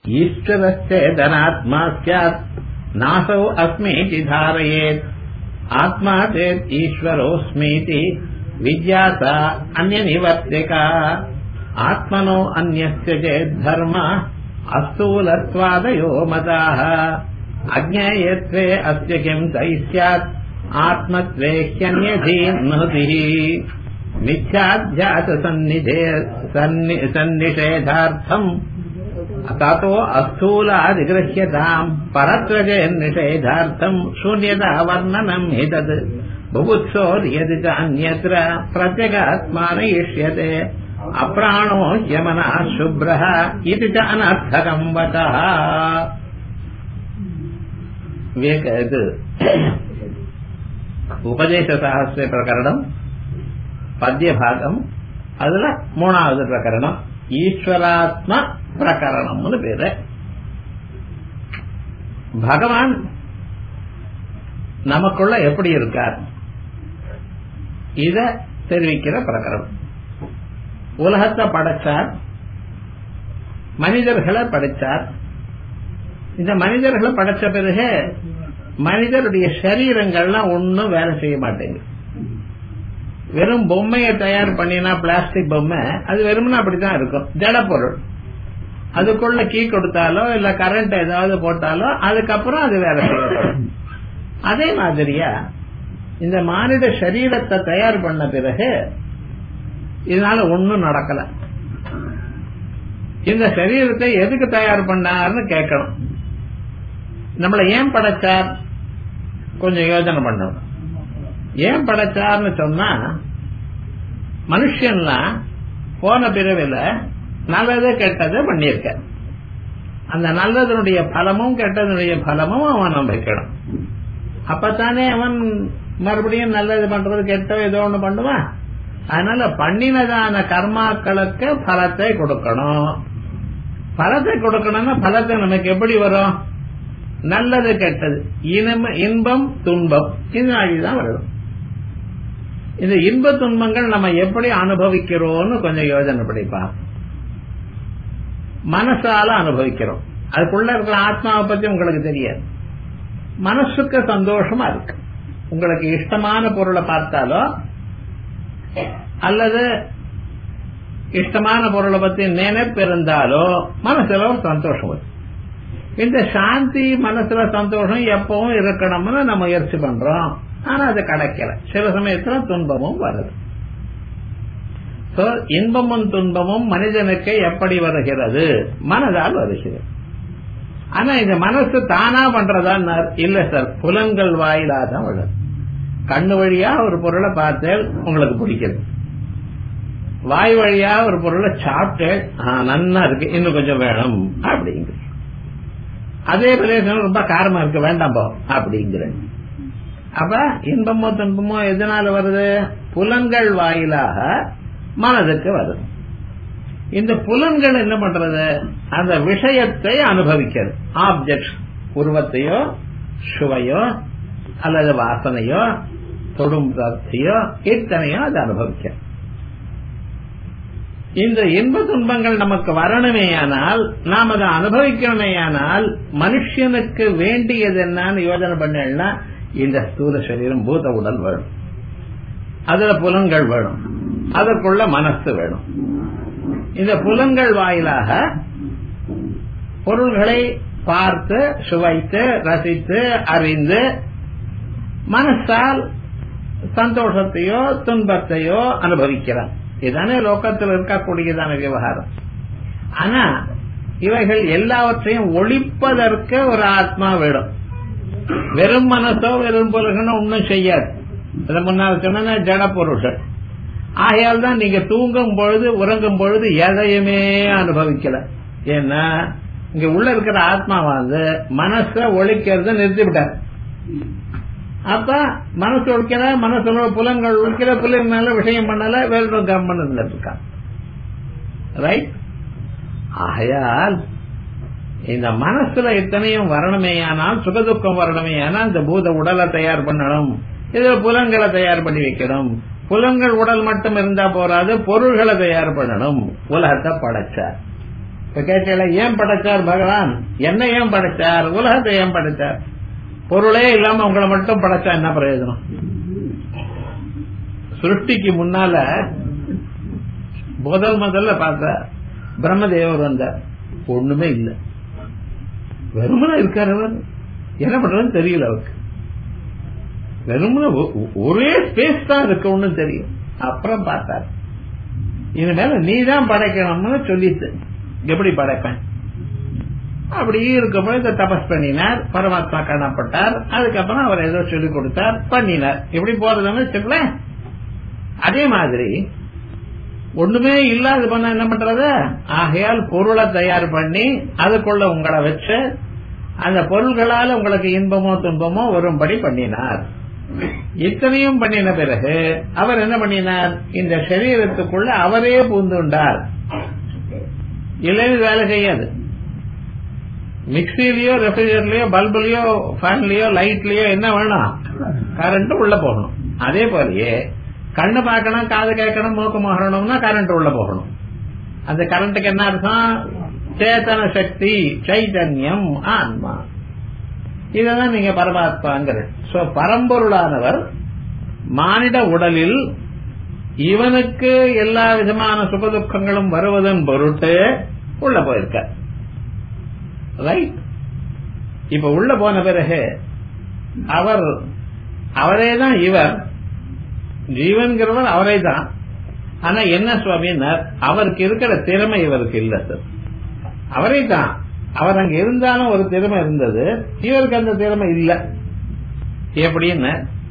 ईश्वरश्चेदनात्मा स्यात् नासौ अस्मीति धारयेत् आत्मा चेत् ईश्वरोऽस्मीति विज्ञाता अन्यनिवर्तिका आत्मनो अन्यस्य चेद्धर्म अस्थूलत्वादयो मताः अज्ञेयत्वे अस्य किम् तैः स्यात् आत्मत्वे ह्यन्यधीन्मतिः मिथ्याध्यासन्निधे सन्निषेधार्थम् ततो अस्थूलादिगृह्यताम् परत्रजनिषेधार्थम् शून्यता वर्णनम् हि तत् बुभुत्सोर्यदि च अन्यत्र प्रत्यगात्मा नयिष्यते अप्राणो यमनः शुभ्रः इति च अनर्थकम् वचः விவேக இது உபதேச சாகசிர பிரகரணம் பத்திய பாகம் அதுல மூணாவது பிரகரணம் ஈஸ்வராத்ம பிரகரணம்னு பேரு பகவான் நமக்குள்ள எப்படி இருக்கார் இத தெரிவிக்கிற பிரகரணம் உலகத்தை படைச்சார் மனிதர்களை படைச்சார் இந்த மனிதர்களை படைச்ச பிறகு மனிதருடைய சரீரங்கள்லாம் ஒன்னும் வேலை செய்ய மாட்டேங்குது வெறும் பொம்மையை தயார் பண்ணினா பிளாஸ்டிக் பொம்மை அது வெறும்னா அப்படித்தான் இருக்கும் ஜட பொருள் அதுக்குள்ள கீ கொடுத்தாலோ இல்ல கரண்ட் ஏதாவது போட்டாலோ அதுக்கப்புறம் அது வேலை செய்யப்படும் அதே மாதிரியா இந்த மானிட சரீரத்தை தயார் பண்ண பிறகு இதனால ஒன்னும் நடக்கல இந்த சரீரத்தை எதுக்கு தயார் பண்ணார்னு கேட்கணும் நம்மளை ஏன் படைச்சார் கொஞ்சம் யோசனை பண்ணணும் ஏன் படைச்சார்னு சொன்னா மனுஷன்லாம் போன பிறவில நல்லது கெட்டது பண்ணியிருக்க அந்த நல்லதனுடைய பலமும் கெட்டதனுடைய பலமும் அவன் அனுபவிக்கணும் அப்பத்தானே அவன் மறுபடியும் நல்லது பண்றது கெட்ட ஏதோ ஒண்ணு பண்ணுவான் அதனால பண்ணினதான கர்மாக்களுக்கு பலத்தை கொடுக்கணும் பலத்தை கொடுக்கணும்னா பலத்தை நமக்கு எப்படி வரும் நல்லது கெட்டது இன்பம் துன்பம் இது நாடிதான் வரும் இந்த இன்ப துன்பங்கள் நம்ம எப்படி அனுபவிக்கிறோம்னு கொஞ்சம் யோசனை படிப்பா மனசால அனுபவிக்கிறோம் அதுக்குள்ள இருக்கிற ஆத்மாவை பத்தி உங்களுக்கு தெரியாது மனசுக்கு சந்தோஷமா இருக்கு உங்களுக்கு இஷ்டமான பொருளை பார்த்தாலோ அல்லது இஷ்டமான பொருளை பத்தி நினைப்பு இருந்தாலோ மனசுல ஒரு சந்தோஷம் வரும் இந்த சாந்தி மனசுல சந்தோஷம் எப்பவும் இருக்கணும்னு நம்ம முயற்சி பண்றோம் ஆனா அது கிடைக்கல சில சமயத்துல துன்பமும் வருது இன்பமும் துன்பமும் மனிதனுக்கு எப்படி வருகிறது மனதால் வருகிறது ஆனா இந்த மனசு தானா பண்றதா இல்ல சார் புலன்கள் வாயிலா தான் வருது கண்ணு வழியா ஒரு பொருளை பார்த்து உங்களுக்கு பிடிக்குது வாய் வழியா ஒரு பொருளை சாப்பிட்டு நன்னா இருக்கு இன்னும் கொஞ்சம் வேணும் அப்படிங்கிற அதே பிரதேசம் ரொம்ப காரமா இருக்கு வேண்டாம் போ அப்படிங்கிற அப்ப இன்பமோ துன்பமோ எதனால வருது புலன்கள் வாயிலாக மனதுக்கு வருது இந்த புலன்கள் என்ன பண்றது அந்த விஷயத்தை அனுபவிக்கிறது ஆப்ஜெக்ட் உருவத்தையோ சுவையோ அல்லது வாசனையோ தொடும் சக்தியோ இத்தனையோ அது அனுபவிக்கிறது இந்த இன்ப துன்பங்கள் நமக்கு வரணுமேயானால் நாம் அதை அனுபவிக்கணுமேயானால் மனுஷனுக்கு வேண்டியது என்னன்னு யோஜனை பண்ணா இந்த ஸ்தூல சரீரம் பூத உடல் வேணும் அதுல புலன்கள் வேணும் அதற்குள்ள மனசு வேணும் இந்த புலன்கள் வாயிலாக பொருள்களை பார்த்து சுவைத்து ரசித்து அறிந்து மனசால் சந்தோஷத்தையோ துன்பத்தையோ அனுபவிக்கிறான் இதுதானே லோக்கத்தில் இருக்கக்கூடியதான விவகாரம் ஆனா இவைகள் எல்லாவற்றையும் ஒழிப்பதற்கு ஒரு ஆத்மா வேணும் வெறும் மனசோ வெறும் பொருள்களோ ஒன்னும் செய்யாது இதை முன்னால் சொன்ன ஜட பொருள்கள் ஆகையால் தான் நீங்க தூங்கும் பொழுது உறங்கும் பொழுது எதையுமே அனுபவிக்கல ஏன்னா இங்க உள்ள இருக்கிற ஆத்மா வந்து மனச ஒழிக்கிறத நிறுத்திவிட்டார் அப்ப மனசு ஒழிக்கிற மனசோட புலங்கள் ஒழிக்கிற புலங்களால விஷயம் பண்ணல வேற கம்மன் இருக்கான் ரைட் ஆகையால் இந்த மனசுல இத்தனையும் வரணுமேயானால் சுகதுக்கம் வரணுமேயானால் இந்த பூத உடலை தயார் பண்ணணும் இதுல புலங்களை தயார் பண்ணி வைக்கணும் புலங்கள் உடல் மட்டும் இருந்தா போறாது பொருள்களை தயார் பண்ணணும் உலகத்தை படைச்சார் இப்ப கேட்கல ஏன் படைச்சார் பகவான் என்ன ஏன் படைச்சார் உலகத்தை ஏன் படைச்சார் பொருளே இல்லாம உங்களை மட்டும் படைச்சா என்ன பிரயோஜனம் சிருஷ்டிக்கு முன்னால முதல் முதல்ல பார்த்த பிரம்மதேவர் வந்தார் ஒண்ணுமே இல்ல வெறுமனே இருக்காரு அவர் என்ன பண்றதுன்னு தெரியல அவருக்கு வெறுமனே ஒ- ஒரே ஸ்பேஸ் தான் இருக்கு ஒண்ணும் தெரியும் அப்புறம் பார்த்தார் இனிமேல நீ தான் படைக்கணும்னு சொல்லிட்டு எப்படி படைப்பேன் அப்படி இருக்கும்போது இந்த தபஸ் பண்ணினார் பரமாத்மா காணப்பட்டார் அதுக்கப்புறம் அவர் ஏதோ சொல்லிக் கொடுத்தார் பண்ணினார் எப்படி போறதுன்னு வச்சுக்கலேன் அதே மாதிரி ஒண்ணுமே இல்லாத பண்ண என்ன பண்றது ஆகையால் பொருளை தயார் பண்ணி அதுக்குள்ள உங்களை வச்சு அந்த பொருள்களால உங்களுக்கு இன்பமோ துன்பமோ வரும்படி பண்ணினார் இத்தனையும் பண்ணின பிறகு அவர் என்ன பண்ணினார் இந்த சரீரத்துக்குள்ள அவரே பூந்துண்டார் இல்லைன்னு வேலை செய்யாது மிக்சிலயோ ரெஃப்ரிஜரேட்டர்லயோ பல்புலயோ ஃபேன்லயோ லைட்லயோ என்ன வேணும் கரண்ட் உள்ள போகணும் அதே போலயே கண்ணு பார்க்கணும் காது கேட்கணும் மூக்கு மாறணும்னா கரண்ட் உள்ள போகணும் அந்த கரண்ட்டுக்கு என்ன அர்த்தம் சேத்தன சக்தி சைதன்யம் ஆன்மா இதெல்லாம் நீங்க பரமாத்மாங்கிற சோ பரம்பொருளானவர் மானிட உடலில் இவனுக்கு எல்லா விதமான சுகதுக்கங்களும் வருவதன் பொருட்டு உள்ள போயிருக்க ரைட் இப்ப உள்ள போன பிறகு அவர் அவரே தான் இவர் ஜீவன்கிறவர் அவரே தான் ஆனா என்ன சுவாமின்னார் அவருக்கு இருக்கிற திறமை இவருக்கு இல்ல சார் அவரே தான் அவர் அங்க இருந்தாலும் ஒரு திறமை இருந்தது இவருக்கு அந்த திறமை இல்ல எப்படின்னு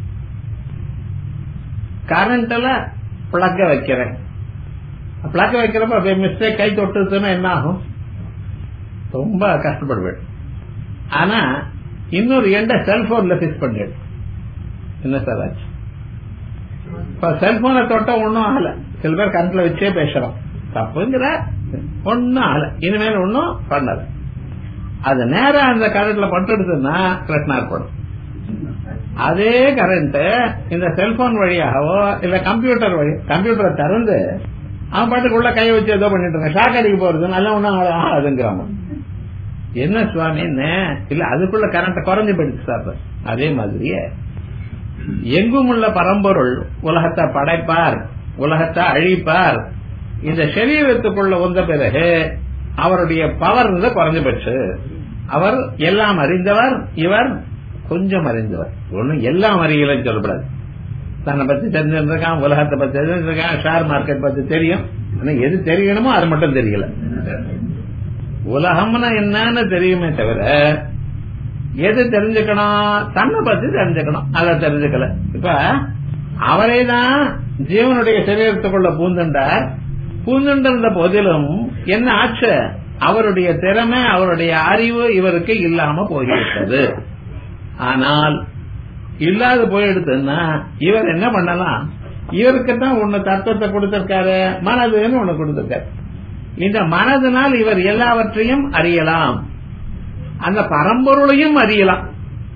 கரண்ட்ல பிளக்க வைக்கிறேன் பிளக்க வைக்கிறப்ப அப்படியே மிஸ்டேக் கை தொட்டுச்சுன்னா என்ன ஆகும் ரொம்ப கஷ்டப்படுவேன் ஆனா இன்னொரு எண்ட செல்போன்ல பிக்ஸ் பண்ணிடு என்ன சார் ஆச்சு இப்ப செல்போனை தொட்ட ஒன்னும் ஆகல சில பேர் கரண்ட்ல வச்சே பேசுறோம் தப்புங்கிற ஒன்னும் ஆகல இனிமேல் ஒன்னும் பண்ணல அது நேரம் அந்த கரண்ட்ல பட்டுடுதுன்னா கிருஷ்ணா ஏற்படும் அதே கரண்ட் இந்த செல்போன் வழியாகவோ இல்ல கம்ப்யூட்டர் வழி கம்ப்யூட்டரை திறந்து அவன் பாட்டுக்கு உள்ள கை வச்சு ஏதோ பண்ணிட்டு இருக்கான் ஷாக் அடிக்க போறது நல்ல ஒண்ணும் ஆகுதுங்கிறாங்க என்ன சுவாமின்னு இல்ல அதுக்குள்ள கரண்ட் குறைஞ்சு போயிடுச்சு சார் அதே மாதிரியே எங்கும் உள்ள பரம்பொருள் உலகத்தை படைப்பார் உலகத்தை அழிப்பார் இந்த சரீரத்துக்குள்ள வந்த பிறகு அவருடைய பவர் குறைஞ்சு போச்சு அவர் எல்லாம் அறிந்தவர் இவர் கொஞ்சம் அறிந்தவர் ஒன்னும் எல்லாம் அறியலன்னு சொல்லக்கூடாது தன்னை பத்தி தெரிஞ்சிருக்கான் உலகத்தை பத்தி தெரிஞ்சிருக்கான் ஷேர் மார்க்கெட் பத்தி தெரியும் ஆனா எது தெரியணுமோ அது மட்டும் தெரியல உலகம்னா என்னன்னு தெரியுமே தவிர எது தெரிஞ்சுக்கணும் தன்னை பத்தி தெரிஞ்சுக்கணும் அதை தெரிஞ்சுக்கல இப்ப அவரே தான் ஜீவனுடைய சரீரத்துக்குள்ள பூந்துண்டார் பூந்துண்டிருந்த போதிலும் என்ன ஆச்சு அவருடைய திறமை அவருடைய அறிவு இவருக்கு இல்லாம போய்விட்டது ஆனால் இல்லாத போயிடுதுன்னா இவர் என்ன பண்ணலாம் இவருக்கு தான் ஒண்ணு தத்துவத்தை கொடுத்திருக்காரு மனதுன்னு ஒண்ணு கொடுத்திருக்காரு இந்த மனதினால் இவர் எல்லாவற்றையும் அறியலாம் அந்த பரம்பொருளையும் அறியலாம்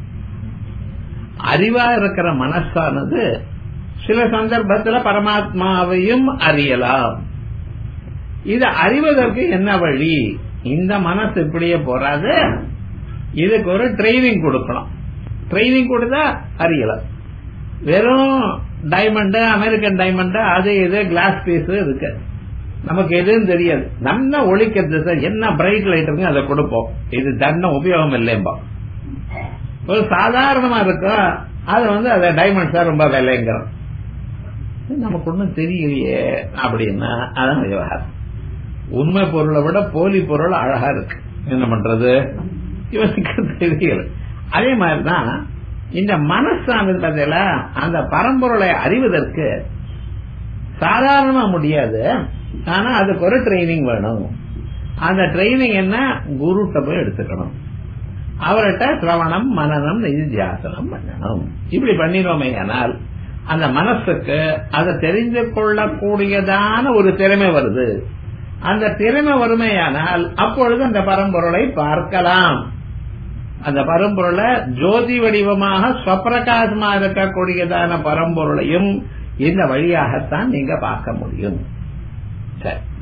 அறிவா இருக்கிற மனசானது சில சந்தர்ப்பத்தில் பரமாத்மாவையும் அறியலாம் இது அறிவதற்கு என்ன வழி இந்த மனசு இப்படியே போறாது இதுக்கு ஒரு ட்ரைனிங் கொடுக்கணும் ட்ரைனிங் கொடுத்தா அறியலாம் வெறும் டைமண்ட் அமெரிக்கன் டைமண்ட் அது இது கிளாஸ் பீஸ் இருக்கு நமக்கு எதுவும் தெரியாது நம்ம ஒழிக்கிறது சார் என்ன பிரைட் லைட் இருக்கு அதை கொடுப்போம் இது தன்ன உபயோகம் இல்லைம்பா ஒரு சாதாரணமா இருக்கும் அது வந்து அதை டைமண்ட் சார் ரொம்ப விலைங்கிறோம் நமக்கு ஒண்ணும் தெரியலையே அப்படின்னா அதான் விவகாரம் உண்மை பொருளை விட போலி பொருள் அழகா இருக்கு என்ன பண்றது இவனுக்கு தெரியல அதே மாதிரிதான் இந்த மனசானது பார்த்தீங்களா அந்த பரம்பொருளை அறிவதற்கு சாதாரணமா முடியாது ஆனா அதுக்கு ஒரு ட்ரைனிங் வேணும் அந்த ட்ரைனிங் என்ன குருட்ட போய் எடுத்துக்கணும் அவர்கிட்ட சிரவணம் மனநம் நிதித்தியாசனம் பண்ணணும் இப்படி பண்ணினோமே ஆனால் அந்த மனசுக்கு அதை தெரிந்து கொள்ளக்கூடியதான ஒரு திறமை வருது அந்த திறமை வறுமையானால் அப்பொழுது அந்த பரம்பொருளை பார்க்கலாம் அந்த பரம்பொருளை ஜோதி வடிவமாக ஸ்வப்பிரகாசமா இருக்கக்கூடியதான பரம்பொருளையும் இந்த வழியாகத்தான் நீங்க பார்க்க முடியும் சரி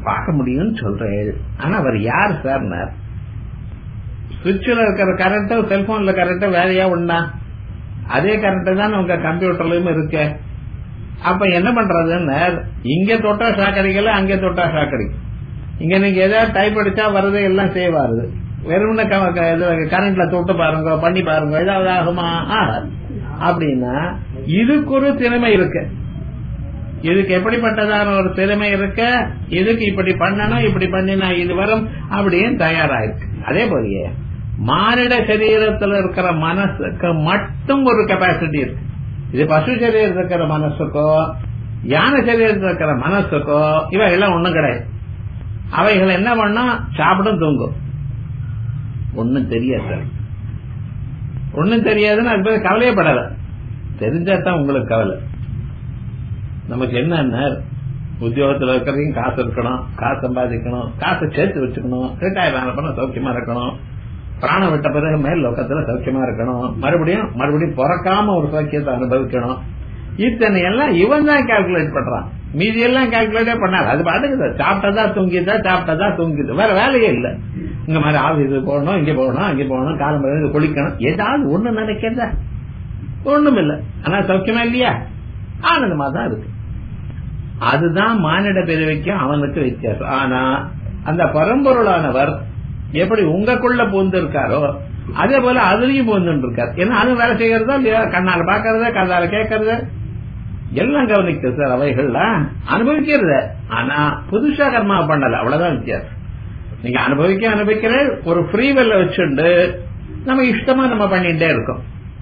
பார்க்க முடியும்னு சொல்றேன் ஆனா அவர் யார் சார் சுவிட்சில் இருக்கிற கரண்ட்டும் செல்போன்ல கரண்ட்டும் வேறையா ஒண்ணா அதே கரண்ட் தான் உங்க கம்ப்யூட்டர்லயும் இருக்கு அப்ப என்ன பண்றதுன்னு இங்க தொட்டா ஷாக் அடிக்கல அங்க தொட்டா ஷாக் அடிக்கும் இங்க நீங்க ஏதாவது டைப் அடிச்சா வர்றது எல்லாம் சேவ் ஆகுது வெறும் கரண்ட்ல தொட்டு பாருங்க பண்ணி பாருங்க ஏதாவது ஆகுமா ஆகாது அப்படின்னா இதுக்கு ஒரு திறமை இருக்கு இதுக்கு எப்படிப்பட்டதான ஒரு திறமை இருக்க இதுக்கு இப்படி பண்ணணும் இப்படி பண்ணினா இது வரும் அப்படின்னு தயாராயிருக்கு அதே போலயே மானிட சரீரத்தில் இருக்கிற மனசுக்கு மட்டும் ஒரு கெப்பாசிட்டி இருக்கு இது பசு சரீரத்தில் இருக்கிற மனசுக்கோ யானை சரீரத்தில் இருக்கிற மனசுக்கோ இவை எல்லாம் ஒண்ணும் கிடையாது அவைகள் என்ன பண்ணா சாப்பிடும் தூங்கும் ஒன்னும் தெரியாது ஒன்னும் தெரியாதுன்னு அது பேர் கவலையப்படல தெரிஞ்சாதான் உங்களுக்கு கவலை நமக்கு என்ன உத்தியோகத்துல இருக்கிறதையும் காசு இருக்கணும் காசு சம்பாதிக்கணும் காசை சேர்த்து வச்சுக்கணும் ரிட்டையர் ஆன பண்ண சௌக்கியமா இருக்கணும் பிராணம் விட்ட பிறகு மேல் லோகத்துல சௌக்கியமா இருக்கணும் மறுபடியும் மறுபடியும் பிறக்காம ஒரு சௌக்கியத்தை அனுபவிக்கணும் இத்தனை எல்லாம் இவன் தான் கால்குலேட் பண்றான் மீதி எல்லாம் கால்குலேட்டே பண்ணாரு அது பாட்டுக்குது சாப்பிட்டதா தூங்கிதா சாப்பிட்டதா தூங்கிது வேற வேலையே இல்ல இந்த மாதிரி ஆபீஸ் போகணும் இங்க போகணும் அங்க போகணும் காலம் பிறகு குளிக்கணும் ஏதாவது ஒண்ணு நினைக்கிறதா ஒண்ணும் இல்ல ஆனா சௌக்கியமா இல்லையா ஆனந்தமா தான் இருக்கு அதுதான் மானிட பிறவிக்கு அவனுக்கு வித்தியாசம் ஆனா அந்த பரம்பொருளானவர் எப்படி உங்களுக்குள்ள பூந்திருக்காரோ அதே போல அதுலயும் பூந்துட்டு இருக்காரு ஏன்னா அது வேலை செய்யறதா இல்லையா கண்ணால பாக்கறத கண்ணால கேட்கறத எல்லாம் கவனிக்குது சார் அவைகள்லாம் அனுபவிக்கிறது ஆனா புதுசா கர்மா பண்ணல அவ்வளவுதான் வித்தியாசம் நீங்க அனுபவிக்க அனுபவிக்கிற ஒரு ஃப்ரீ வெல்ல வச்சுண்டு நம்ம இஷ்டமா நம்ம பண்ணிட்டே இருக்கோம்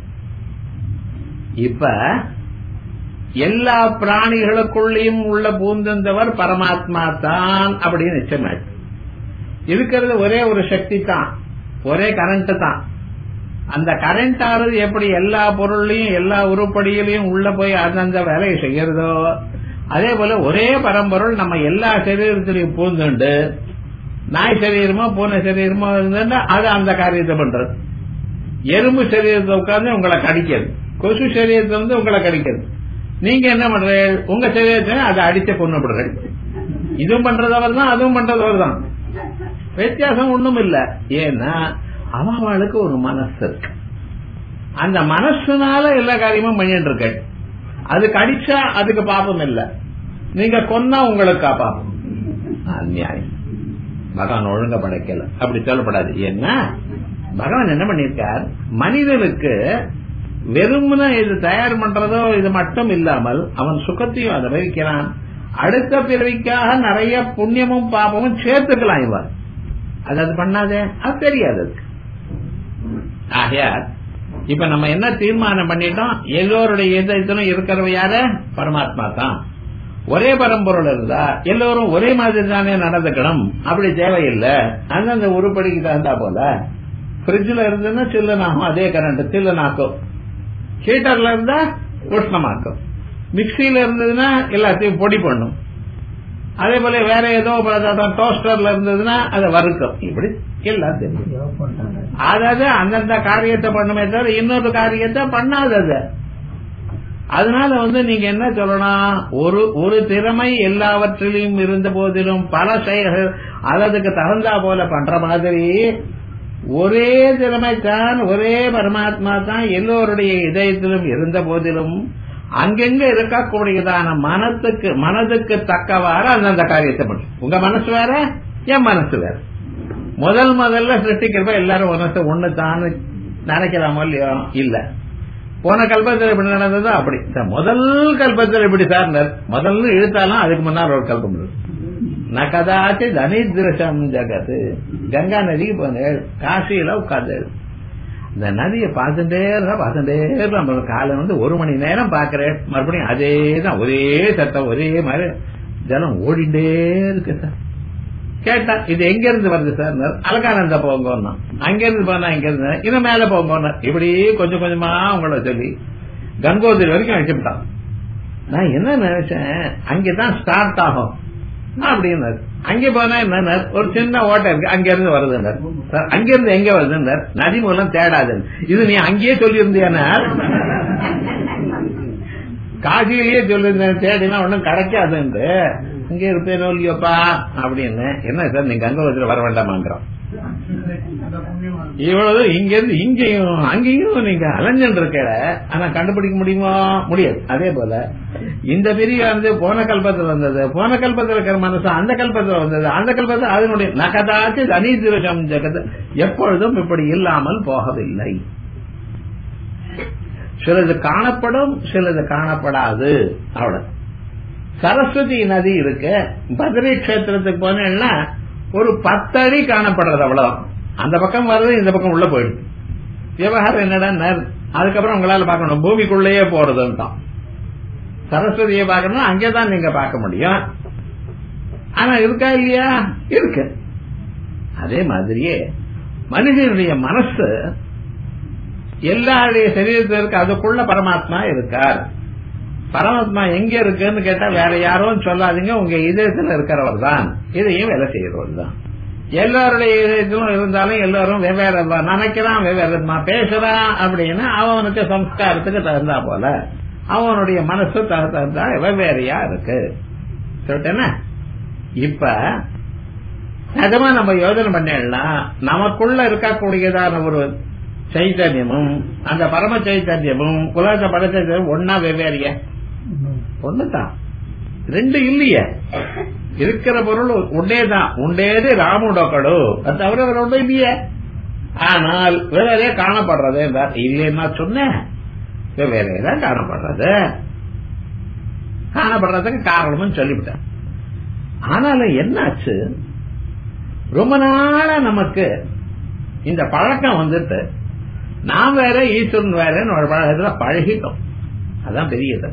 இப்ப எல்லா பிராணிகளுக்குள்ளேயும் உள்ள பூந்தந்தவர் பரமாத்மா தான் அப்படின்னு நிச்சயமாயிடுச்சு இருக்கிறது ஒரே ஒரு சக்தி தான் ஒரே கரண்ட் தான் அந்த கரண்ட் ஆறுது எப்படி எல்லா பொருள்லையும் எல்லா உருப்படியிலையும் உள்ள போய் அந்தந்த வேலையை செய்யறதோ அதே போல ஒரே பரம்பொருள் நம்ம எல்லா சரீரத்திலையும் பூந்துண்டு நாய் சரீரமோ பூனை சரீரமோ இருந்துன்னா அது அந்த காரியத்தை பண்றது எறும்பு சரீரத்தை உட்கார்ந்து உங்களை கடிக்கிறது கொசு சரீரத்தை வந்து உங்களை கடிக்கிறது நீங்க என்ன பண்றீங்க உங்க சரீரத்தை அதை அடிச்ச கொண்டுபடுறீங்க இதுவும் பண்றதவர் தான் அதுவும் பண்றதவர் தான் வித்தியாசம் ஒண்ணும் இல்ல ஏன்னா அவளுக்கு ஒரு மனசு இருக்கு அந்த மனசுனால எல்லா காரியமும் பண்ணிட்டு இருக்க அதுக்கு அடிச்சா அதுக்கு பாப்பம் இல்ல நீங்க கொன்னா உங்களுக்கு பாப்பம் அநியாயம் பகவான் ஒழுங்க படைக்கல அப்படி சொல்லப்படாது ஏன்னா பகவான் என்ன பண்ணிருக்கார் மனிதனுக்கு வெறுமன இது தயார் பண்றதோ இது மட்டும் இல்லாமல் அவன் சுகத்தையும் அனுபவிக்கிறான் அடுத்த பிறவிக்காக நிறைய புண்ணியமும் பாபமும் சேர்த்துக்கலாம் இவன் அது அது பண்ணாதே அது தெரியாது அதுக்கு ஆகையார் இப்ப நம்ம என்ன தீர்மானம் பண்ணிட்டோம் எல்லோருடைய இதயத்திலும் இருக்கிறவ யாரு பரமாத்மா தான் ஒரே பரம்பொருள் இருந்தா எல்லோரும் ஒரே மாதிரி தானே நடந்துக்கணும் அப்படி தேவையில்லை அந்தந்த உருப்படிக்கு தகுந்தா போல பிரிட்ஜ்ல இருந்ததுன்னா சில்லுனாகும் அதே கரண்ட் சில்லுனாக்கும் ஹீட்டர்ல இருந்தா உஷ்ணமாக்கும் மிக்சியில இருந்ததுன்னா எல்லாத்தையும் பொடி பண்ணும் அதே போல வேற ஏதோ டோஸ்டர்ல இருந்ததுன்னா அதை வறுக்கும் இப்படி எல்லாம் தெரியும் அதாவது அந்தந்த காரியத்தை பண்ணுமே தவிர இன்னொரு காரியத்தை பண்ணாதது அதனால வந்து நீங்க என்ன சொல்லணும் ஒரு ஒரு திறமை எல்லாவற்றிலும் இருந்த போதிலும் பல செயல்கள் அதற்கு தகுந்தா போல பண்ற மாதிரி ஒரே திறமை தான் ஒரே பரமாத்மா தான் எல்லோருடைய இதயத்திலும் இருந்த போதிலும் அங்கெங்க இருக்கக்கூடியதான மனத்துக்கு மனதுக்கு தக்கவாறு அந்தந்த காரியத்தை பண்ணும் உங்க மனசு வேற என் மனசு வேற முதல் முதல்ல சிருஷ்டிக்கிறப்ப எல்லாரும் மனசு ஒண்ணு தான் நினைக்கலாமோ இல்லையோ இல்ல போன கல்பத்தில் எப்படி நடந்ததோ அப்படி முதல் கல்பத்தில் எப்படி சார் முதல்ல இழுத்தாலும் அதுக்கு முன்னால் ஒரு கல்பம் இருக்கு நகதாச்சு தனிதிருஷம் ஜகத்து கங்கா நதிக்கு போனேன் காசியில உட்கார்ந்து இந்த நதியை பார்த்துட்டே இருந்தா பார்த்துட்டே நம்ம காலை வந்து ஒரு மணி நேரம் பாக்குறேன் மறுபடியும் அதே தான் ஒரே சத்தம் ஒரே மாதிரி ஜலம் ஓடிண்டே இருக்கு சார் கேட்டா இது எங்க இருந்து வருது சார் அலகானந்த போங்க அங்க இருந்து போனா இங்க இருந்து இன்னும் மேல போங்க இப்படி கொஞ்சம் கொஞ்சமா உங்களை சொல்லி கங்கோதிரி வரைக்கும் வச்சுட்டான் நான் என்ன நினைச்சேன் அங்கதான் ஸ்டார்ட் ஆகும் அப்படின்னு அங்க போனா என்ன ஒரு சின்ன ஓட்டை இருக்கு அங்க இருந்து வருதுன்னார் அங்க இருந்து எங்க வருதுன்னார் நதி மூலம் தேடாது இது நீ அங்கேயே சொல்லியிருந்தியான காசியிலேயே சொல்லியிருந்தேன் தேடினா ஒன்னும் கிடைக்காது இங்கே இருப்பேனோ இல்லையோப்பா அப்படின்னு என்ன சார் நீங்க அங்க வச்சுட்டு வர வேண்டாமாங்கிறோம் இவ்வளவு இங்க இருந்து இங்கேயும் அங்கேயும் நீங்க அலைஞ்சல் இருக்க ஆனா கண்டுபிடிக்க முடியுமா முடியாது அதே போல இந்த பிரிவு வந்து போன கல்பத்தில் வந்தது போன கல்பத்தில் இருக்கிற மனசு அந்த கல்பத்தில் வந்தது அந்த கல்பத்தில் அதனுடைய நகதாச்சு அநீதிரகம் ஜெகத் எப்பொழுதும் இப்படி இல்லாமல் போகவில்லை சிலது காணப்படும் சிலது காணப்படாது அவ்வளவு சரஸ்வதி நதி இருக்கு பத்ரி கஷேத்திரத்துக்கு போனேன்னா ஒரு பத்தடி காணப்படுறது அவ்வளவு அந்த பக்கம் வருது இந்த பக்கம் உள்ள போயிடுது விவகாரம் என்னடா அதுக்கப்புறம் உங்களால பார்க்கணும் பூமிக்குள்ளேயே போறதுன்னு தான் சரஸ்வதியை பார்க்கணும் அங்கேதான் நீங்க பார்க்க முடியும் ஆனா இருக்கா இல்லையா இருக்கு அதே மாதிரியே மனிதனுடைய மனசு எல்லாருடைய சரீரத்தில் இருக்கு அதுக்குள்ள பரமாத்மா இருக்கார் பரமாத்மா எங்க இருக்குன்னு கேட்டா வேற யாரும் சொல்லாதீங்க உங்க இதயத்துல இருக்கிறவர் தான் இதையும் வேலை செய்யறவர் தான் எல்லாருடைய இதயத்திலும் இருந்தாலும் எல்லாரும் வெவ்வேறு நினைக்கிறான் வெவ்வேறு பேசுறான் அப்படின்னு அவனுக்கு சம்ஸ்காரத்துக்கு தகுந்தா போல அவனுடைய மனசு தகுந்தா வெவ்வேறையா இருக்கு சொல்லிட்டேன்னா இப்ப நிஜமா நம்ம யோஜனை பண்ணா நமக்குள்ள இருக்கக்கூடியதான ஒரு சைத்தன்யமும் அந்த பரம சைத்தன்யமும் உலகத்தை படைச்ச ஒன்னா வெவ்வேறிய ஒண்ணுதான் ரெண்டு இல்லையே இருக்கிற பொருள் உண்டேதான் உண்டேது ராமுடக்கடு அது தவிர வேற ஒன்றும் இல்லையே ஆனால் வேறே காணப்படுறது இல்லைன்னா சொன்னேன் வெவ்வேறே தான் காணப்படுறது காணப்படுறதுக்கு காரணம்னு சொல்லிவிட்டேன் ஆனாலும் என்னாச்சு ரொம்ப நாளா நமக்கு இந்த பழக்கம் வந்துட்டு நான் வேற ஈஸ்வரன் வேறன்னு ஒரு பழகத்துல பழகிட்டோம் அதான் பெரியது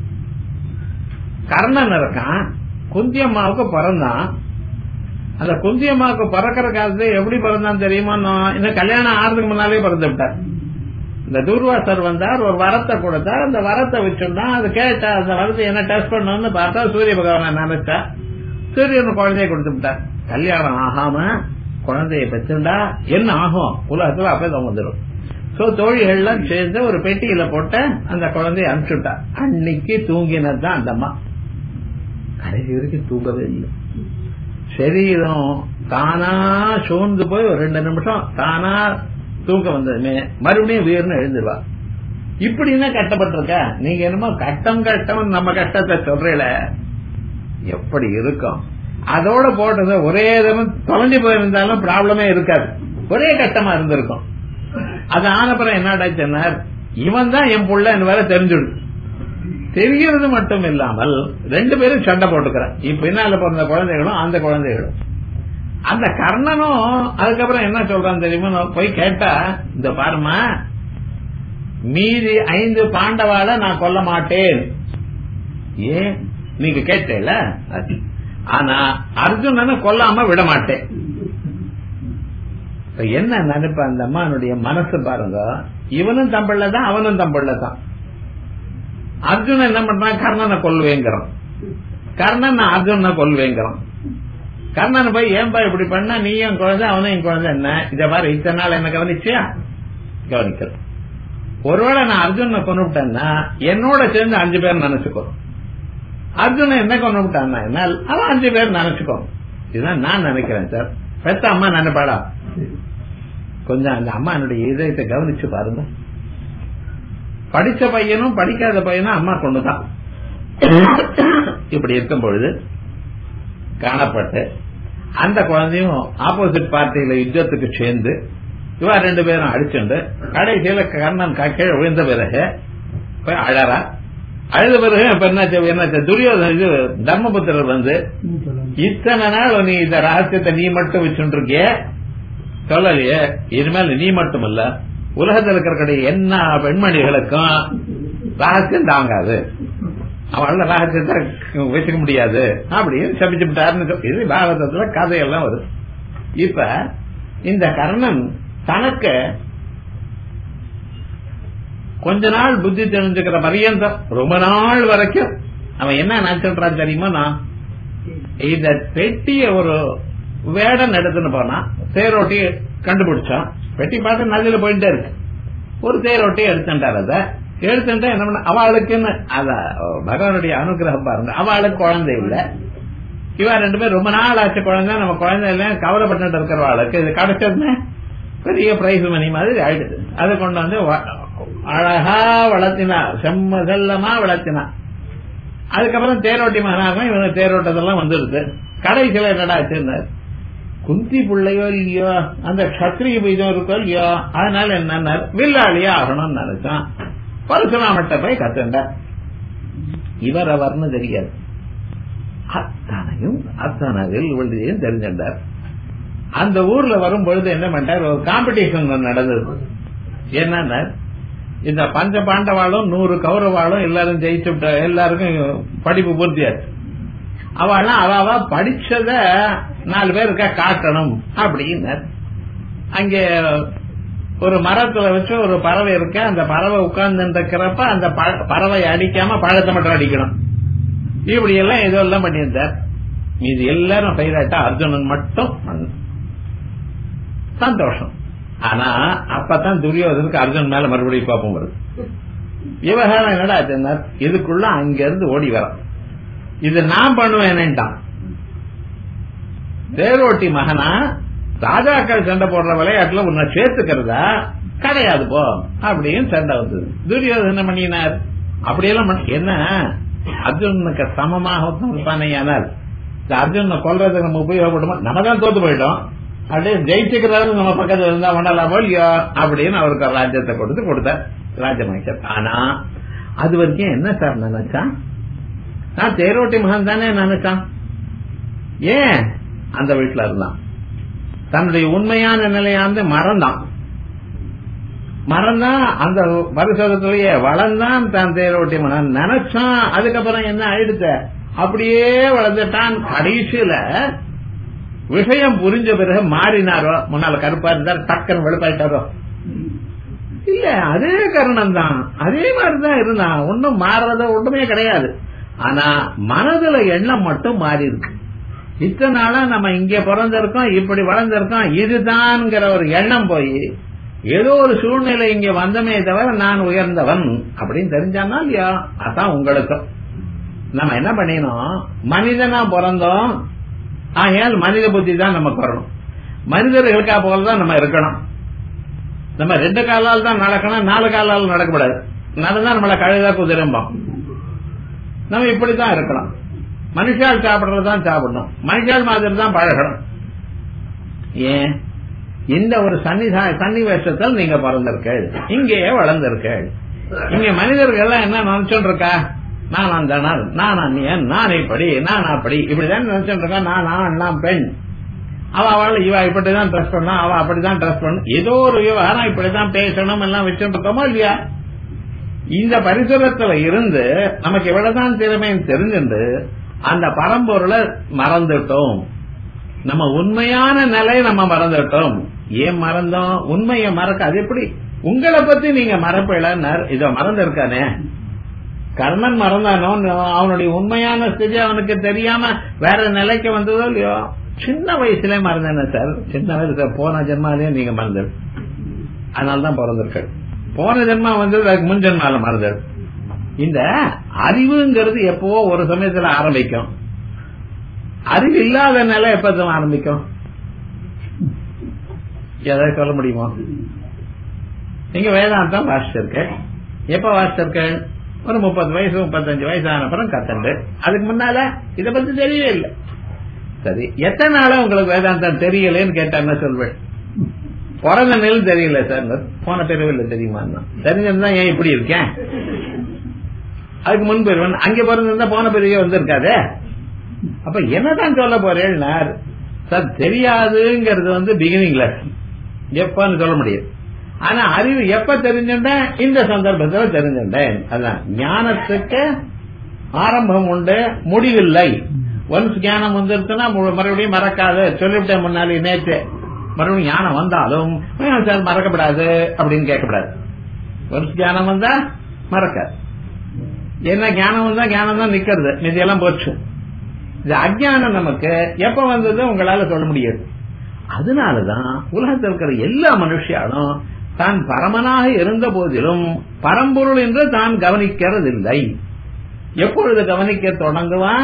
கர்ணன் இருக்கான் குந்தியம்மாவுக்கு பிறந்தான் அந்த குந்தியம்மாவுக்கு பிறக்கிற காலத்துல எப்படி பிறந்தான் தெரியுமா இன்னும் கல்யாணம் ஆறதுக்கு முன்னாலே பிறந்து விட்டார் இந்த தூர்வாசர் வந்தார் ஒரு வரத்தை கொடுத்தார் அந்த வரத்தை வச்சுருந்தா அது கேட்டா அந்த வரத்தை என்ன டெஸ்ட் பண்ணணும்னு பார்த்தா சூரிய பகவான நினைச்சா சூரியன் குழந்தைய கொடுத்து விட்டார் கல்யாணம் ஆகாம குழந்தைய பெற்றுண்டா என்ன ஆகும் உலகத்துல அப்பதான் வந்துடும் சோ தோழிகள்லாம் சேர்ந்து ஒரு பெட்டியில போட்ட அந்த குழந்தைய அனுப்பிச்சுட்டா அன்னைக்கு தூங்கினதுதான் அந்த அம்மா கடைசி வரைக்கும் தூங்கவே இல்லை சரீரம் தானா சோர்ந்து போய் ஒரு ரெண்டு நிமிஷம் தானா தூக்கம் வந்ததுமே மறுபடியும் உயர்னு எழுந்துருவா இப்படின்னா கட்டப்பட்டிருக்க நீங்க என்னமோ கட்டம் கட்டம் நம்ம கஷ்டத்தை சொல்றீல எப்படி இருக்கும் அதோட போட்டது ஒரே தினம் தொலைஞ்சு போயிருந்தாலும் ப்ராப்ளமே இருக்காது ஒரே கட்டமா இருந்திருக்கும் அது ஆனப்புறம் என்னடா இவன் தான் என் புள்ள வேற தெரிஞ்சுடு தெரிகிறது மட்டும் இல்லாமல் ரெண்டு பேரும் சண்டை போட்டுக்கிறான் இப்ப பின்னால பிறந்த குழந்தைகளும் அந்த குழந்தைகளும் அந்த கர்ணனும் அதுக்கப்புறம் என்ன சொல்றான் தெரியுமா போய் கேட்டா இந்த பாருமா மீதி ஐந்து பாண்டவால நான் கொல்ல மாட்டேன் ஏன் நீங்க கேட்டேல ஆனா அர்ஜுனனை கொல்லாம விட மாட்டேன் என்ன நினைப்ப அந்த அம்மானுடைய மனசு பாருங்க இவனும் தம்பிள்ள தான் அவனும் தம்பிள்ள தான் அர்ஜுனன் என்ன பண்றான் கர்ணனை கொல்வேங்கிறான் கர்ணன் அர்ஜுனனை கொல்வேங்கிறான் கர்ணன் போய் ஏன்பா இப்படி பண்ணா நீ என் குழந்தை அவனும் என் குழந்தை என்ன இத மாதிரி இத்தனை நாள் என்ன கவனிச்சியா கவனிக்கிறேன் ஒருவேளை நான் அர்ஜுனனை கொண்டுட்டேன்னா என்னோட சேர்ந்து அஞ்சு பேர் நினைச்சுக்கோ அர்ஜுனன் என்ன கொண்டு விட்டான்னா என்னால் அவன் அஞ்சு பேர் நினைச்சுக்கோ இதுதான் நான் நினைக்கிறேன் சார் பெத்த அம்மா நினைப்பாடா கொஞ்சம் அந்த அம்மா என்னுடைய இதயத்தை கவனிச்சு பாருங்க படிச்ச பையனும் படிக்காத பையனும் அம்மா கொண்டுதான் இப்படி இருக்கும் பொழுது காணப்பட்டு அந்த குழந்தையும் ஆப்போசிட் பார்ட்டியில யுத்தத்துக்கு சேர்ந்து இவா ரெண்டு பேரும் அடிச்சுண்டு கடைசியில கர்ணன் கீழே விழுந்த பிறகு போய் அழறா அழுத பிறகு இப்ப என்னாச்சு என்னாச்சு துரியோதன இது தர்மபுத்திரர் வந்து இத்தனை நாள் நீ இந்த ரகசியத்தை நீ மட்டும் வச்சுருக்கிய சொல்லலையே இனிமேல் நீ மட்டும் இல்ல உலகத்தில் இருக்கிற என்ன பெண்மணிகளுக்கும் ரகசியம் தாங்காது அவளால ரகசியத்தை வச்சுக்க முடியாது அப்படின்னு சபிச்சு விட்டாருன்னு இது பாகவதத்துல கதையெல்லாம் வருது இப்ப இந்த கர்ணன் தனக்கு கொஞ்ச நாள் புத்தி தெரிஞ்சுக்கிற பரியந்தம் ரொம்ப நாள் வரைக்கும் அவன் என்ன நினைச்சிட்டான் தெரியுமா நான் இந்த பெட்டிய ஒரு வேடன் எடுத்துன்னு போனான் தேரோட்டி கண்டுபிடிச்சான் பெட்டி பார்த்து நதியில போயிட்டே இருக்கு ஒரு தேரோட்டி எடுத்துட்டார் அத எடுத்துட்டா என்ன பண்ண அவளுக்குன்னு அத பகவானுடைய அனுகிரகம் பாருங்க அவளுக்கு குழந்தை இல்ல இவ ரெண்டு பேரும் ரொம்ப நாள் ஆச்சு குழந்தை நம்ம குழந்தை இல்ல கவலைப்பட்டு இருக்கிறவாளுக்கு இது கிடைச்சதுன்னு பெரிய பிரைஸ் மணி மாதிரி ஆயிடுது அதை கொண்டு வந்து வ- அழகா வளர்த்தினா செம்ம செல்லமா வளர்த்தினா அதுக்கப்புறம் தேரோட்டி மகனாக இவங்க தேரோட்டத்தெல்லாம் வந்துடுது கடைசியில என்னடா ஆச்சுன்னாரு குந்தி பிள்ளையோ இல்லையோ அந்த கத்திரிய பீஜம் இருக்கோ இல்லையோ அதனால என்ன வில்லாளியா ஆகணும்னு நினைச்சான் பரசுராமட்ட போய் கத்துண்டார் இவர் அவர்னு தெரியாது அத்தனையும் அத்தனை வில்வெளியும் தெரிஞ்சின்றார் அந்த ஊர்ல வரும் பொழுது என்ன பண்ணிட்டார் ஒரு காம்படிஷன் நடந்தது என்னன்னா இந்த பஞ்ச பாண்டவாளும் நூறு கௌரவாளும் எல்லாரும் ஜெயிச்சு விட்ட எல்லாருக்கும் படிப்பு பூர்த்தியாச்சு அவெல்லாம் அவ அவ படிச்சத நாலு பேருக்கா காட்டணும் அப்படின்னு அங்கே ஒரு மரத்துல வச்சு ஒரு பறவை இருக்க அந்த பறவை உட்கார்ந்து இருக்கிறப்ப அந்த ப- பறவை அடிக்காம பழத்தை மட்டும் அடிக்கணும் இப்படி எல்லாம் ஏதோ எல்லாம் பண்ணியிருந்தார் இது எல்லாரும் பயிராட்டா அர்ஜுனன் மட்டும் பண்ண- சந்தோஷம் ஆனா அப்பதான் துரியோதனுக்கு அர்ஜுன் மேல மறுபடியும் பாப்பம் வருது விவகாரம் என்னடா ஆச்சுன்னா, இதுக்குள்ள அங்க இருந்து ஓடி வர இது நான் பண்ணுவேன்னுட்டான் தேரோட்டி மகனா ராஜாக்கள் சண்டை போடுற விளையாட்டுல உன்னை சேர்த்துக்கிறதா கிடையாது போ அப்படின்னு சண்டை வந்தது துரியோதன் என்ன பண்ணினார் அப்படியெல்லாம் பண்ண- என்ன அர்ஜுனுக்கு சமமாக ஒருத்தன் இருப்பானே ஆனால் இந்த அர்ஜுனை கொல்றதுக்கு நம்ம உபயோகப்படுமா நம்ம தான் தோத்து போயிட்டோம் அப்படியே ஜெயிச்சுக்கிறாரு நம்ம பக்கத்துல இருந்தா பண்ணலாமோ இல்லையோ அப்படின்னு அவருக்கு ஒரு ராஜ்யத்தை கொடுத்து கொடுத்தார் ராஜமைச்சர் ஆனா அது வரைக்கும் என்ன சார் நினைச்சான் நான் தேரோட்டி மகன் தானே நினைச்சான் ஏன் அந்த வீட்டுல இருந்தான் தன்னுடைய உண்மையான நிலையாந்து மறந்தான் மறந்தான் அந்த வருஷத்திலேயே வளர்ந்தான் தான் தேரோட்டி மகன் நினைச்சான் அதுக்கப்புறம் என்ன ஆயிடுச்ச அப்படியே வளர்ந்துட்டான் கடைசியில விஷயம் புரிஞ்ச பிறகு மாறினாரோ முன்னால கருப்பா இருந்தார் டக்குன்னு வெளுப்பாயிட்டாரோ இல்ல அதே கருணம் தான் அதே மாதிரிதான் இருந்தான் ஒன்னும் மாறுறது ஒண்ணுமே கிடையாது ஆனா மனதுல எண்ணம் மட்டும் மாறி இருக்கு இத்தனை நாளா நம்ம இங்க பிறந்திருக்கோம் இப்படி வளர்ந்திருக்கோம் இதுதான்ங்கிற ஒரு எண்ணம் போய் ஏதோ ஒரு சூழ்நிலை இங்க வந்தமே தவிர நான் உயர்ந்தவன் அப்படின்னு தெரிஞ்சானா இல்லையா அதான் உங்களுக்கும் நம்ம என்ன பண்ணினோம் மனிதனா பிறந்தோம் ஆகையால் மனித புத்தி தான் நமக்கு வரணும் மனிதர்களுக்கா போலதான் நம்ம இருக்கணும் நம்ம ரெண்டு காலால் தான் நடக்கணும் நாலு காலால் நடக்கக்கூடாது நடந்தா நம்மள கழுதா குதிரம்போம் நம்ம இப்படித்தான் இருக்கணும் மனுஷால் சாப்பிடுறதுதான் சாப்பிடணும் மனுஷால் மாதிரி தான் பழகணும் ஏன் இந்த ஒரு சன்னிதா சன்னிவேஷத்தில் நீங்க பிறந்திருக்கள் இங்கேயே வளர்ந்திருக்கள் இங்க மனிதர்கள் எல்லாம் என்ன நினைச்சுட்டு இருக்கா நான் அந்த நாள் நான் அந்நியன் நான் இப்படி நான் அப்படி இப்படிதான் நினைச்சுட்டு இருக்கா நான் ஆண் நான் பெண் அவ அவள் இவ இப்படிதான் ட்ரெஸ் பண்ணா அவ அப்படிதான் ட்ரெஸ் பண்ணும் ஏதோ ஒரு விவகாரம் இப்படிதான் பேசணும் எல்லாம் வச்சுட்டு இருக்கோமோ இல்லையா இந்த பரிசுரத்துல இருந்து நமக்கு இவ்வளவுதான் திறமைன்னு தெரிஞ்சுண்டு அந்த பரம்பொருளை மறந்துட்டோம் நம்ம உண்மையான நிலை நம்ம மறந்துட்டோம் ஏன் மறந்தோம் உண்மையை மறக்க அது எப்படி உங்களை பத்தி நீங்க மறப்பிடனார் இத மறந்திருக்கானே கர்ணன் மறந்தானோ அவனுடைய உண்மையான ஸ்திதி அவனுக்கு தெரியாம வேற நிலைக்கு வந்ததோ இல்லையோ சின்ன வயசுல மறந்தேன சார் சின்ன வயசுல போன ஜென்மாலே நீங்க மறந்துடு அதனாலதான் பிறந்திருக்க போன ஜென்மா வந்தது அதுக்கு முன் ஜென்மால மறந்துடு இந்த அறிவுங்கிறது எப்பவோ ஒரு சமயத்துல ஆரம்பிக்கும் அறிவு இல்லாத நிலை எப்ப ஆரம்பிக்கும் ஏதாவது சொல்ல முடியுமா நீங்க வேதாந்தம் வாசிச்சிருக்க எப்ப வாசிச்சிருக்க ஒரு முப்பது வயசு முப்பத்தஞ்சு வயசு ஆன அப்புறம் கத்தண்டு அதுக்கு முன்னால இத பத்தி தெரியவே இல்லை சரி எத்தனை நாளா உங்களுக்கு வேதாந்தம் தெரியலன்னு கேட்டா என்ன சொல்வேன் பிறந்த நிலம் தெரியல சார் போன பிறவில்ல தெரியுமா தெரிஞ்சிருந்தா ஏன் இப்படி இருக்கேன் அதுக்கு முன் பெறுவன் அங்க பிறந்திருந்தா போன பிறவியே வந்திருக்காதே அப்ப என்னதான் சொல்ல போறேன் சார் தெரியாதுங்கிறது வந்து பிகினிங்ல எப்பன்னு சொல்ல முடியாது ஆனா அறிவு எப்ப தெரிஞ்சுட்டேன் இந்த சந்தர்ப்பத்தில் தெரிஞ்சுட்டேன் அதான் ஞானத்துக்கு ஆரம்பம் உண்டு முடிவில்லை ஒன்ஸ் ஞானம் வந்துருச்சுன்னா மறுபடியும் மறக்காது சொல்லிவிட்டேன் முன்னாலே நேற்று மறுபடியும் ஞானம் வந்தாலும் சார் மறக்கப்படாது அப்படின்னு கேட்கக்கூடாது ஒன்ஸ் ஞானம் வந்தா மறக்காது என்ன ஞானம் வந்தா ஞானம் தான் நிக்கிறது மீதியெல்லாம் போச்சு இது அஜானம் நமக்கு எப்ப வந்தது உங்களால சொல்ல முடியாது அதனாலதான் உலகத்தில் இருக்கிற எல்லா மனுஷியாலும் தான் பரமனாக இருந்த போதிலும் பரம்பொருள் என்று தான் கவனிக்கிறதில்லை எப்பொழுது கவனிக்க தொடங்குவான்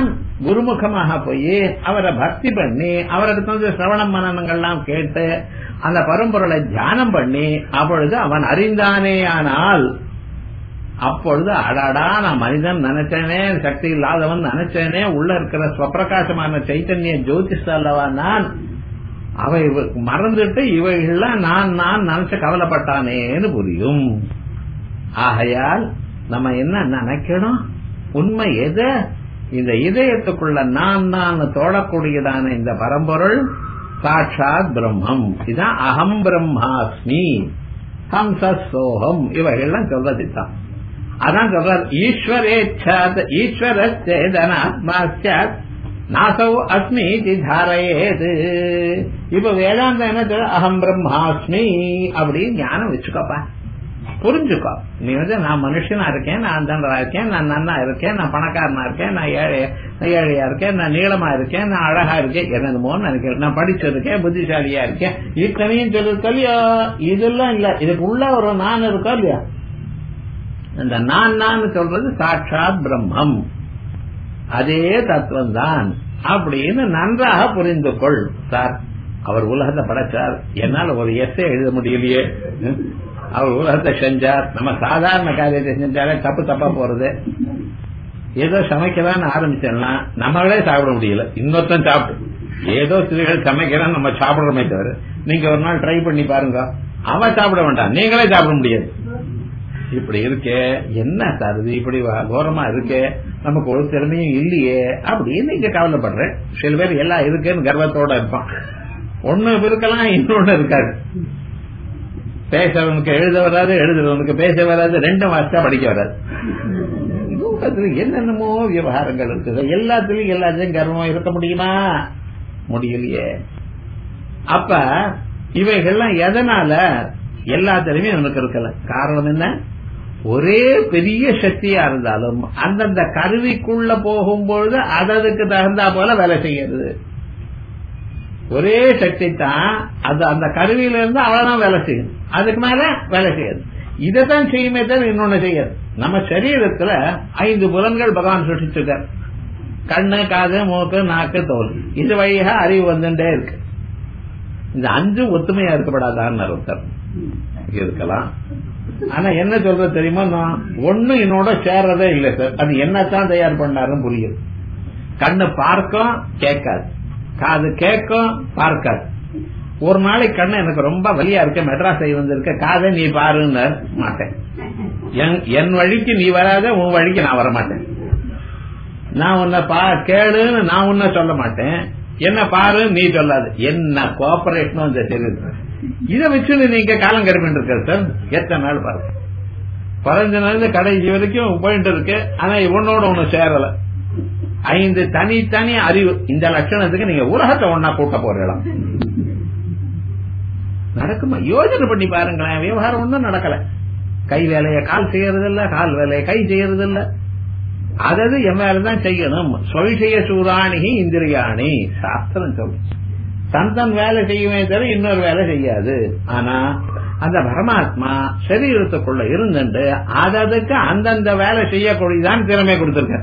குருமுகமாக போய் அவரை பக்தி பண்ணி அவருக்கு வந்து சிரவணம் மனநங்கள்லாம் கேட்டு அந்த பரம்பொருளை தியானம் பண்ணி அப்பொழுது அவன் அறிந்தானே ஆனால் அப்பொழுது அடாடா நான் மனிதன் நினைச்சேனே சக்தி இல்லாதவன் நினைச்சேனே உள்ள இருக்கிற ஸ்வப்பிரகாசமான சைத்தன்ய ஜோதிஷ் அல்லவா நான் அவை மறந்துட்டு இவைகள்லாம் நான் நான் நினைச்சு கவலைப்பட்டானேன்னு புரியும் ஆகையால் நம்ம என்ன நினைக்கணும் உண்மை எது இந்த இதயத்துக்குள்ள நான் நான் தோழக்கூடியதான இந்த பரம்பொருள் சாட்சாத் பிரம்மம் இதான் அகம் பிரம்மாஸ்மி ஹம்சோகம் இவைகள்லாம் சொல்றது தான் அதான் சொல்றார் ஈஸ்வரேச்சாத் ஈஸ்வர சேதனாத்மா சாத் நாசௌ அஸ்மி தாரையேது இப்ப வேதாந்தம் என்ன சொல்ற அகம் பிரம்மாஸ்மி அப்படின்னு ஞானம் வச்சுக்கோப்பா புரிஞ்சுக்கோ நீ வந்து நான் மனுஷனா இருக்கேன் நான் தண்டரா இருக்கேன் நான் நன்னா இருக்கேன் நான் பணக்காரனா இருக்கேன் நான் ஏழை ஏழையா இருக்கேன் நான் நீளமா இருக்கேன் நான் அழகா இருக்கேன் என்னமோ நினைக்கிறேன் நான் படிச்சிருக்கேன் புத்திசாலியா இருக்கேன் இத்தனையும் சொல்லிருக்கோ இல்லையா இதெல்லாம் இல்ல இதுக்கு உள்ள ஒரு நான் இருக்கோ இல்லையா இந்த நான் நான் சொல்றது சாட்சாத் பிரம்மம் அதே தத்துவம் தான் அப்படின்னு நன்றாக புரிந்து கொள் சார் அவர் உலகத்தை படைச்சார் என்னால ஒரு எஸ்ஸே எழுத முடியலையே அவர் உலகத்தை செஞ்சார் நம்ம சாதாரண காரியத்தை செஞ்சாலே தப்பு தப்பா போறது ஏதோ சமைக்கலாம்னு ஆரம்பிச்சோம்னா நம்மளே சாப்பிட முடியல இன்னொருத்தன் சாப்பிட்டு ஏதோ ஸ்திரீகள் சமைக்கிறான் நம்ம சாப்பிடுறோமே தவிர நீங்க ஒரு நாள் ட்ரை பண்ணி பாருங்க அவன் சாப்பிட வேண்டாம் நீங்களே சாப்பிட முடியாது இப்படி இருக்கே என்ன சார் இது இப்படி கோரமா இருக்கே நமக்கு ஒரு திறமையும் இல்லையே அப்படின்னு இங்க கவலைப்படுறேன் சில பேர் எல்லாம் இருக்குன்னு கர்வத்தோட இருப்பான் ஒண்ணு இருக்கலாம் இன்னொன்னு இருக்காது பேசவனுக்கு எழுத வராது எழுதுறவனுக்கு பேச வராது ரெண்டும் வாசிச்சா படிக்க வராது லோகத்துல என்னென்னமோ விவகாரங்கள் இருக்குது எல்லாத்துலயும் எல்லாத்தையும் கர்வம் இருக்க முடியுமா முடியலையே அப்ப இவைகள்லாம் எதனால எல்லாத்திலுமே நமக்கு இருக்கல காரணம் என்ன ஒரே பெரிய சக்தியா இருந்தாலும் அந்தந்த கருவிக்குள்ள போகும்பொழுது அதற்கு தகுந்தா போல வேலை செய்யறது ஒரே சக்தி தான் அது அந்த கருவியில இருந்து அவ்வளவுதான் வேலை செய்யும் அதுக்கு மேல வேலை செய்யாது இதைத்தான் செய்யுமே தவிர இன்னொன்னு செய்யாது நம்ம சரீரத்துல ஐந்து புலன்கள் பகவான் சுட்டிச்சிருக்கார் கண்ணு காது மூக்கு நாக்கு தோல் இது வழியாக அறிவு வந்துட்டே இருக்கு இந்த அஞ்சு ஒத்துமையா இருக்கப்படாதான்னு ஒருத்தர் இருக்கலாம் ஆனா என்ன சொல்றது தெரியுமா ஒண்ணு என்னோட சேர்றதே இல்லை சார் அது என்னத்தான் தயார் பண்ணாருன்னு புரியுது கண்ணு பார்க்கும் கேட்காது காது கேட்கும் பார்க்காது ஒரு நாளைக்கு கண்ணு எனக்கு ரொம்ப வலியா இருக்க மெட்ராஸ் வந்திருக்க காதை நீ பாருன்னு மாட்டேன் என் வழிக்கு நீ வராத உன் வழிக்கு நான் வர மாட்டேன் நான் உன்னை பா கேளுன்னு நான் உன்ன சொல்ல மாட்டேன் என்ன பாரு நீ சொல்லாது என்ன கோஆபரேஷனும் இந்த தெரியுது இதை வச்சு நீங்க காலம் கருப்பிட்டு இருக்க சார் எத்தனை நாள் பாருங்க பதினஞ்சு நாள் கடைசி வரைக்கும் போயிட்டு இருக்கு ஆனா இவனோட ஒண்ணு சேரல ஐந்து தனித்தனி அறிவு இந்த லட்சணத்துக்கு நீங்க உலகத்தை ஒன்னா கூட்ட போறீங்களா நடக்குமா யோசனை பண்ணி பாருங்களேன் விவகாரம் ஒன்றும் நடக்கல கை வேலைய கால் செய்யறது இல்ல கால் வேலைய கை செய்யறது இல்ல அதது என் மேலதான் செய்யணும் சொல் செய்ய சூராணி இந்திரியாணி சாஸ்திரம் சொல்லு தன் தன் வேலை செய்யுமே தவிர இன்னொரு வேலை செய்யாது ஆனா அந்த பரமாத்மா சரீரத்துக்குள்ள இருந்துட்டு அததுக்கு அந்தந்த வேலை செய்யக்கூடியதான் திறமை கொடுத்திருக்க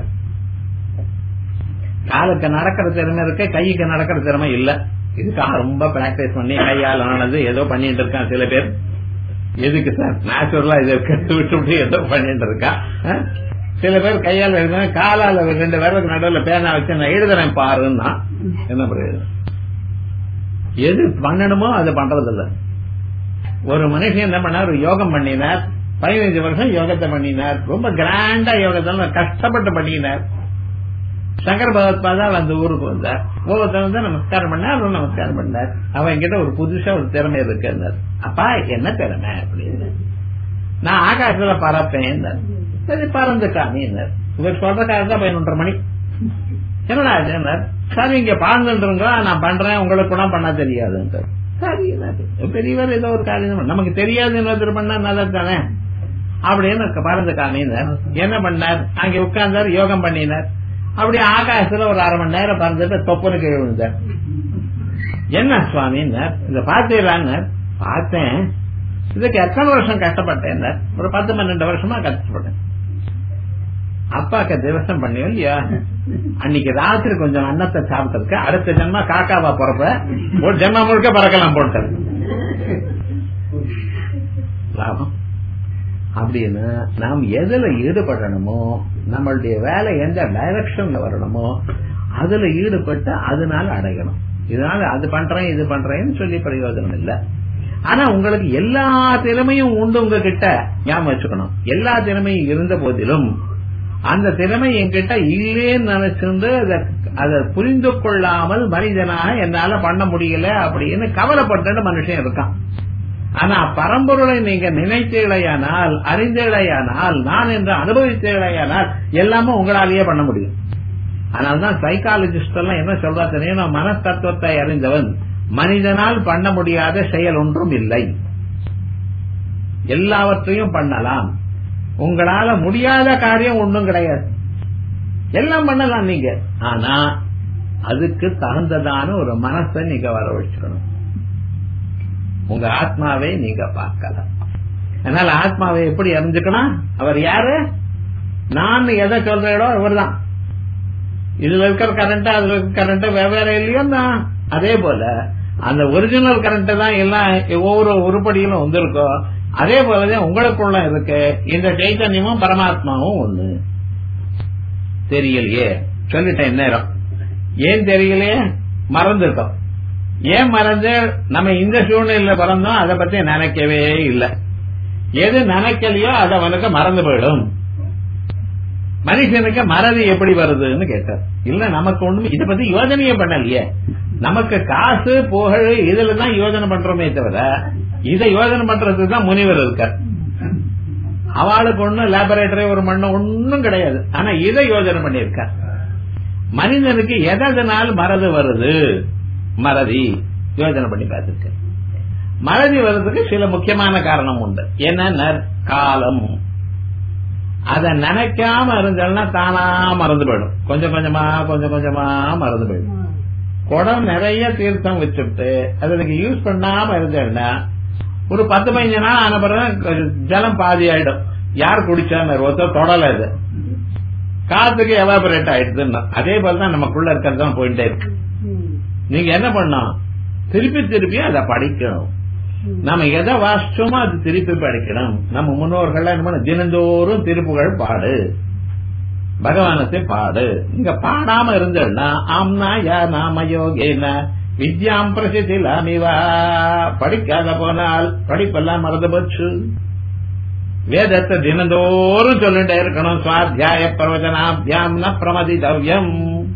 காலுக்கு நடக்கிற திறமை இருக்கு கைக்கு நடக்கிற திறமை இல்ல இதுக்காக ரொம்ப பிராக்டிஸ் பண்ணி கையால் ஆனது ஏதோ பண்ணிட்டு இருக்கான் சில பேர் எதுக்கு சார் நேச்சுரலா இதை விட்டு விட்டு ஏதோ பண்ணிட்டு இருக்கா சில பேர் கையால் எழுதுறேன் காலால ரெண்டு பேருக்கு நடுவில் பேனா வச்சு நான் எழுதுறேன் பாருன்னா என்ன பிரயோஜனம் எது பண்ணணுமோ அதை பண்றது இல்ல ஒரு மனுஷன் என்ன பண்ணார் யோகம் பண்ணினார் பதினைஞ்சு வருஷம் யோகத்தை பண்ணினார் ரொம்ப கிராண்டா யோகத்தை கஷ்டப்பட்டு பண்ணினார் சங்கர பகவத்பாதா அந்த ஊருக்கு வந்தார் ஒவ்வொருத்தர் வந்து நமஸ்காரம் பண்ணார் அவரும் நமஸ்காரம் பண்ணார் அவன் கிட்ட ஒரு புதுசா ஒரு திறமை இருக்கு அப்பா என்ன திறமை அப்படின்னு நான் ஆகாசத்துல பறப்பேன் சரி பறந்து காமினார் இவர் சொல்றதுக்காக தான் பதினொன்றரை மணி என்னடா ஆச்சுன்னார் சார் இங்க பாழ்ந்துருங்க நான் பண்றேன் உங்களுக்கு கூட பண்ண தெரியாதுன்னு சரி பெரியவர் ஏதோ ஒரு காரியம் நமக்கு தெரியாது இன்னொருத்தர் பண்ணா நல்லா தானே அப்படின்னு பறந்து காமினார் என்ன பண்ணார் அங்க உட்கார்ந்தார் யோகம் பண்ணினார் அப்படி ஆகாசத்துல ஒரு அரை மணி நேரம் பறந்துட்டு தொப்புனு கீழே விழுந்தார் என்ன சுவாமின்னார் இத பாத்தீங்களான்னு பார்த்தேன் இதுக்கு எத்தனை வருஷம் கஷ்டப்பட்டேன் ஒரு பத்து பன்னெண்டு வருஷமா கஷ்டப்பட்டேன் அப்பாக்கு திவசம் பண்ணியோ இல்லையா அன்னைக்கு ராத்திரி கொஞ்சம் அன்னத்தை சாப்பிட்டதுக்கு அடுத்த ஜென்மா காக்காவா பிறப்ப ஒரு ஜென்மா முழுக்க பறக்கலாம் போட்டது லாபம் அப்படின்னு நாம் எதுல ஈடுபடணுமோ நம்மளுடைய வேலை எந்த டைரக்ஷன்ல வரணுமோ அதுல ஈடுபட்டு அதனால அடையணும் இதனால அது பண்றேன் இது பண்றேன்னு சொல்லி பிரயோஜனம் இல்ல ஆனா உங்களுக்கு எல்லா திறமையும் உண்டு உங்ககிட்ட ஞாபகம் வச்சுக்கணும் எல்லா திறமையும் இருந்த போதிலும் அந்த திறமை என்கிட்ட இல்லேன்னு நினைச்சிருந்து அத- அதை புரிந்து கொள்ளாமல் மனிதனாக என்னால பண்ண முடியல அப்படின்னு கவலைப்பட்டு மனுஷன் இருக்கான் ஆனா பரம்பொருளை நீங்க நினைத்தீர்களையானால் அறிந்தீர்களையானால் நான் என்று அனுபவித்தீர்களையானால் எல்லாமே உங்களாலேயே பண்ண முடியும் அதனால்தான் சைக்காலஜிஸ்ட் எல்லாம் என்ன சொல்றா தெரியும் மனத்தத்துவத்தை அறிந்தவன் மனிதனால் பண்ண முடியாத செயல் ஒன்றும் இல்லை எல்லாவற்றையும் பண்ணலாம் உங்களால முடியாத காரியம் ஒன்றும் கிடையாது எல்லாம் பண்ணலாம் நீங்க ஆனா அதுக்கு தகுந்ததான ஒரு மனசை நீங்க வர வச்சுக்கணும் உங்க ஆத்மாவை நீங்க பார்க்கலாம் அதனால ஆத்மாவை எப்படி அறிஞ்சுக்கணும் அவர் யாரு நான் எதை சொல்றேடோ அவர்தான் இதுல இருக்கிற கரண்ட் அதுல இருக்கிற கரண்ட் வெவ்வேறு இல்லையோ தான் அதே போல அந்த ஒரிஜினல் கரண்ட் தான் எல்லாம் ஒவ்வொரு உருப்படியிலும் வந்திருக்கோ அதே போலதான் உங்களுக்குள்ள இருக்கு இந்த சைத்தன்யமும் பரமாத்மாவும் ஒண்ணு தெரியலையே சொல்லிட்டேன் நேரம் ஏன் தெரியலையே மறந்துட்டோம் ஏன் மறந்து நம்ம இந்த சூழ்நிலையில பிறந்தோம் அதை பத்தி நினைக்கவே இல்லை எது நினைக்கலையோ அது அவனுக்கு மறந்து போயிடும் மனுஷனுக்கு மறதி எப்படி வருதுன்னு கேட்டார் இல்ல நமக்கு ஒண்ணும் இத பத்தி யோசனையே பண்ணலையே நமக்கு காசு புகழ் இதுல தான் யோசனை பண்றோமே தவிர இதை யோசனை பண்றதுக்கு தான் முனிவர் இருக்கார் அவளுக்கு ஒண்ணும் லேபரேட்டரி ஒரு மண்ணு ஒன்னும் கிடையாது ஆனா இதை யோசனை பண்ணியிருக்கார் மனிதனுக்கு எதனால் மறதி வருது மறதி யோசனை பண்ணி பார்த்திருக்க மறதி வர்றதுக்கு சில முக்கியமான காரணம் உண்டு என்ன காலம் அத நினைக்காம இருந்தோம்னா தானா மறந்து போயிடும் கொஞ்சம் கொஞ்சமா கொஞ்சம் கொஞ்சமா மறந்து போயிடும் குடம் நிறைய தீர்த்தம் வச்சுட்டு அதுக்கு யூஸ் பண்ணாம இருந்தேன்னா ஒரு பத்து பதினஞ்சு நாள் ஆன பிறகு ஜலம் பாதி ஆயிடும் யார் குடிச்சான்னு ஒருத்தர் தொடல இது காத்துக்கு எவாபரேட் ஆயிடுதுன்னு அதே போலதான் நமக்குள்ள இருக்கிறது போயிட்டே இருக்கு நீங்க என்ன பண்ணோம் திருப்பி திருப்பி அதை படிக்கணும் நம்ம எதை வாசிச்சோமோ அது திருப்பி படிக்கணும் நம்ம முன்னோர்கள் என்ன பண்ண தினந்தோறும் திருப்புகள் பாடு பகவானத்தை பாடு நீங்க பாடாம இருந்தேன்னா ஆம்னா யா நாம யோகேன வித்யாம் பிரசித்திலாமிவா படிக்காத போனால் படிப்பெல்லாம் மறந்து போச்சு வேதத்தை தினந்தோறும் சொல்லிட்டே இருக்கணும் சுவாத்தியாய பிரவச்சனாபியாம் ந பிரமதிதவ்யம்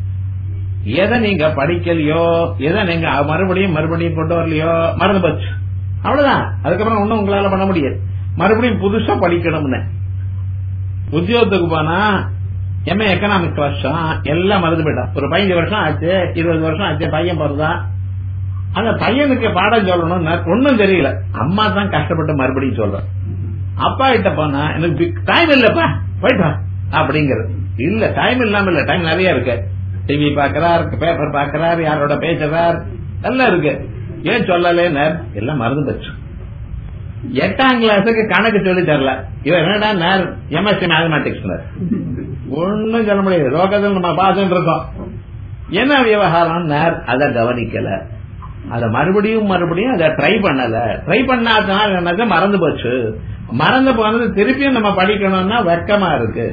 எதை நீங்க படிக்கலையோ எதை நீங்க மறுபடியும் மறுபடியும் கொண்டு வரலையோ மறந்து போச்சு அவ்வளவுதான் அதுக்கப்புறம் ஒண்ணும் உங்களால பண்ண முடியாது மறுபடியும் புதுசா படிக்கணும்னு உத்தியோகத்துக்கு போனா எம்ஏ எக்கனாமிக்ஸ் வருஷம் எல்லாம் மறந்து போயிட்டான் ஒரு பதினஞ்சு வருஷம் ஆச்சு இருபது வருஷம் ஆச்சு பையன் பிறந்தா அந்த பையனுக்கு பாடம் சொல்லணும் ஒன்னும் தெரியல அம்மா தான் கஷ்டப்பட்டு மறுபடியும் சொல்றேன் அப்பா கிட்ட போனா எனக்கு டைம் இல்லப்பா போயிட்டா அப்படிங்கறது இல்ல டைம் இல்லாம இல்ல டைம் நிறைய இருக்கு டிவி பாக்குறார் பேப்பர் பாக்குறார் யாரோட பேசுறார் எல்லாம் இருக்கு ஏன் சொல்லல எல்லாம் மறந்து போச்சு எட்டாம் கிளாஸுக்கு கணக்கு சொல்லி தரல இவன் என்னடா நேர் எம்எஸ்சி மேத்தமேட்டிக்ஸ் ஒன்னும் சொல்ல முடியாது லோகத்தில் நம்ம பார்த்துட்டு இருக்கோம் என்ன விவகாரம் நேர் அதை கவனிக்கல அத மறுபடியும் மறுபடியும் அதை ட்ரை பண்ணல ட்ரை பண்ணாதனால என்னது மறந்து போச்சு மறந்து போனது திருப்பியும் நம்ம படிக்கணும்னா வெக்கமா இருக்கு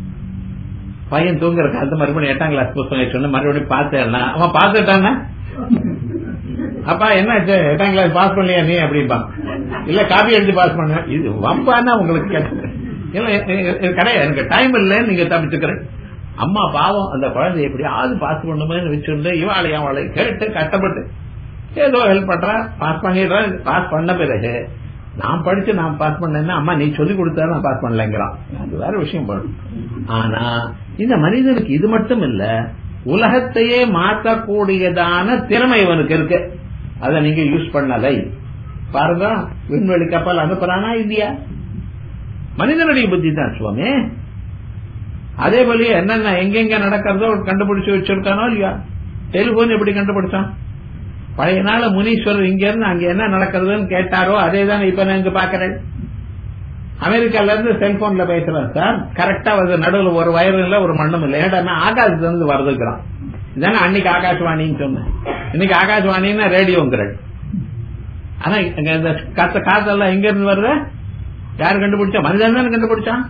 பையன் தூங்குற காலத்து மறுபடியும் எட்டாம் கிளாஸ் புத்தகம் சொன்ன மறுபடியும் பார்த்தேன்னா அவன் பார்த்துட்டானா அப்பா என்ன எட்டாம் கிளாஸ் பாஸ் பண்ணலையா நீ அப்படிம்பான் இல்ல காப்பி எழுதி பாஸ் பண்ண இது வம்பானா உங்களுக்கு இல்ல கிடையாது எனக்கு டைம் இல்ல நீங்க தப்பிச்சுக்கிறேன் அம்மா பாவம் அந்த குழந்தை எப்படியாவது பாஸ் பண்ணுமே வச்சிருந்து இவாளையும் அவளை கேட்டு கஷ்டப்பட்டு ஏதோ ஹெல்ப் பண்றா பாஸ் பண்ணிடுறேன் பாஸ் பண்ண பிறகு நான் படிச்சு நான் பாஸ் பண்ணேன்னா அம்மா நீ சொல்லி கொடுத்தா நான் பாஸ் பண்ணலங்கிறான் அது வேற விஷயம் போடும் ஆனா இந்த மனிதனுக்கு இது மட்டும் இல்ல உலகத்தையே மாற்றக்கூடியதான திறமை இவனுக்கு இருக்கு அதை நீங்க யூஸ் பண்ணலை பாருங்க விண்வெளி கப்பல் அனுப்புறானா இல்லையா மனிதனுடைய புத்தி தான் சுவாமி அதே போல என்னென்ன எங்கெங்க நடக்கிறதோ கண்டுபிடிச்சு வச்சிருக்கானோ இல்லையா டெலிபோன் எப்படி கண்டுபிடிச்சான் பழைய நாள் முனீஸ்வரர் இங்க இருந்து அங்க என்ன நடக்கிறதுன்னு கேட்டாரோ அதே தான் இப்ப நான் இங்க பாக்கிறேன் அமெரிக்கால இருந்து செல்போன்ல பேசுறேன் சார் கரெக்டா வந்து நடுவில் ஒரு வயரும் இல்ல ஒரு மண்ணும் இல்ல ஏன்னா ஆகாசத்துல இருந்து வருதுக்கிறான் இதானே அன்னைக்கு ஆகாஷ்வாணின்னு சொன்னேன் இன்னைக்கு ஆகாஷ்வாணின்னா ரேடியோங்கிறது ஆனா இங்க இந்த காத்த காத்தெல்லாம் எங்க இருந்து வருது யார் கண்டுபிடிச்சா மனிதன் தானே கண்டுபிடிச்சான்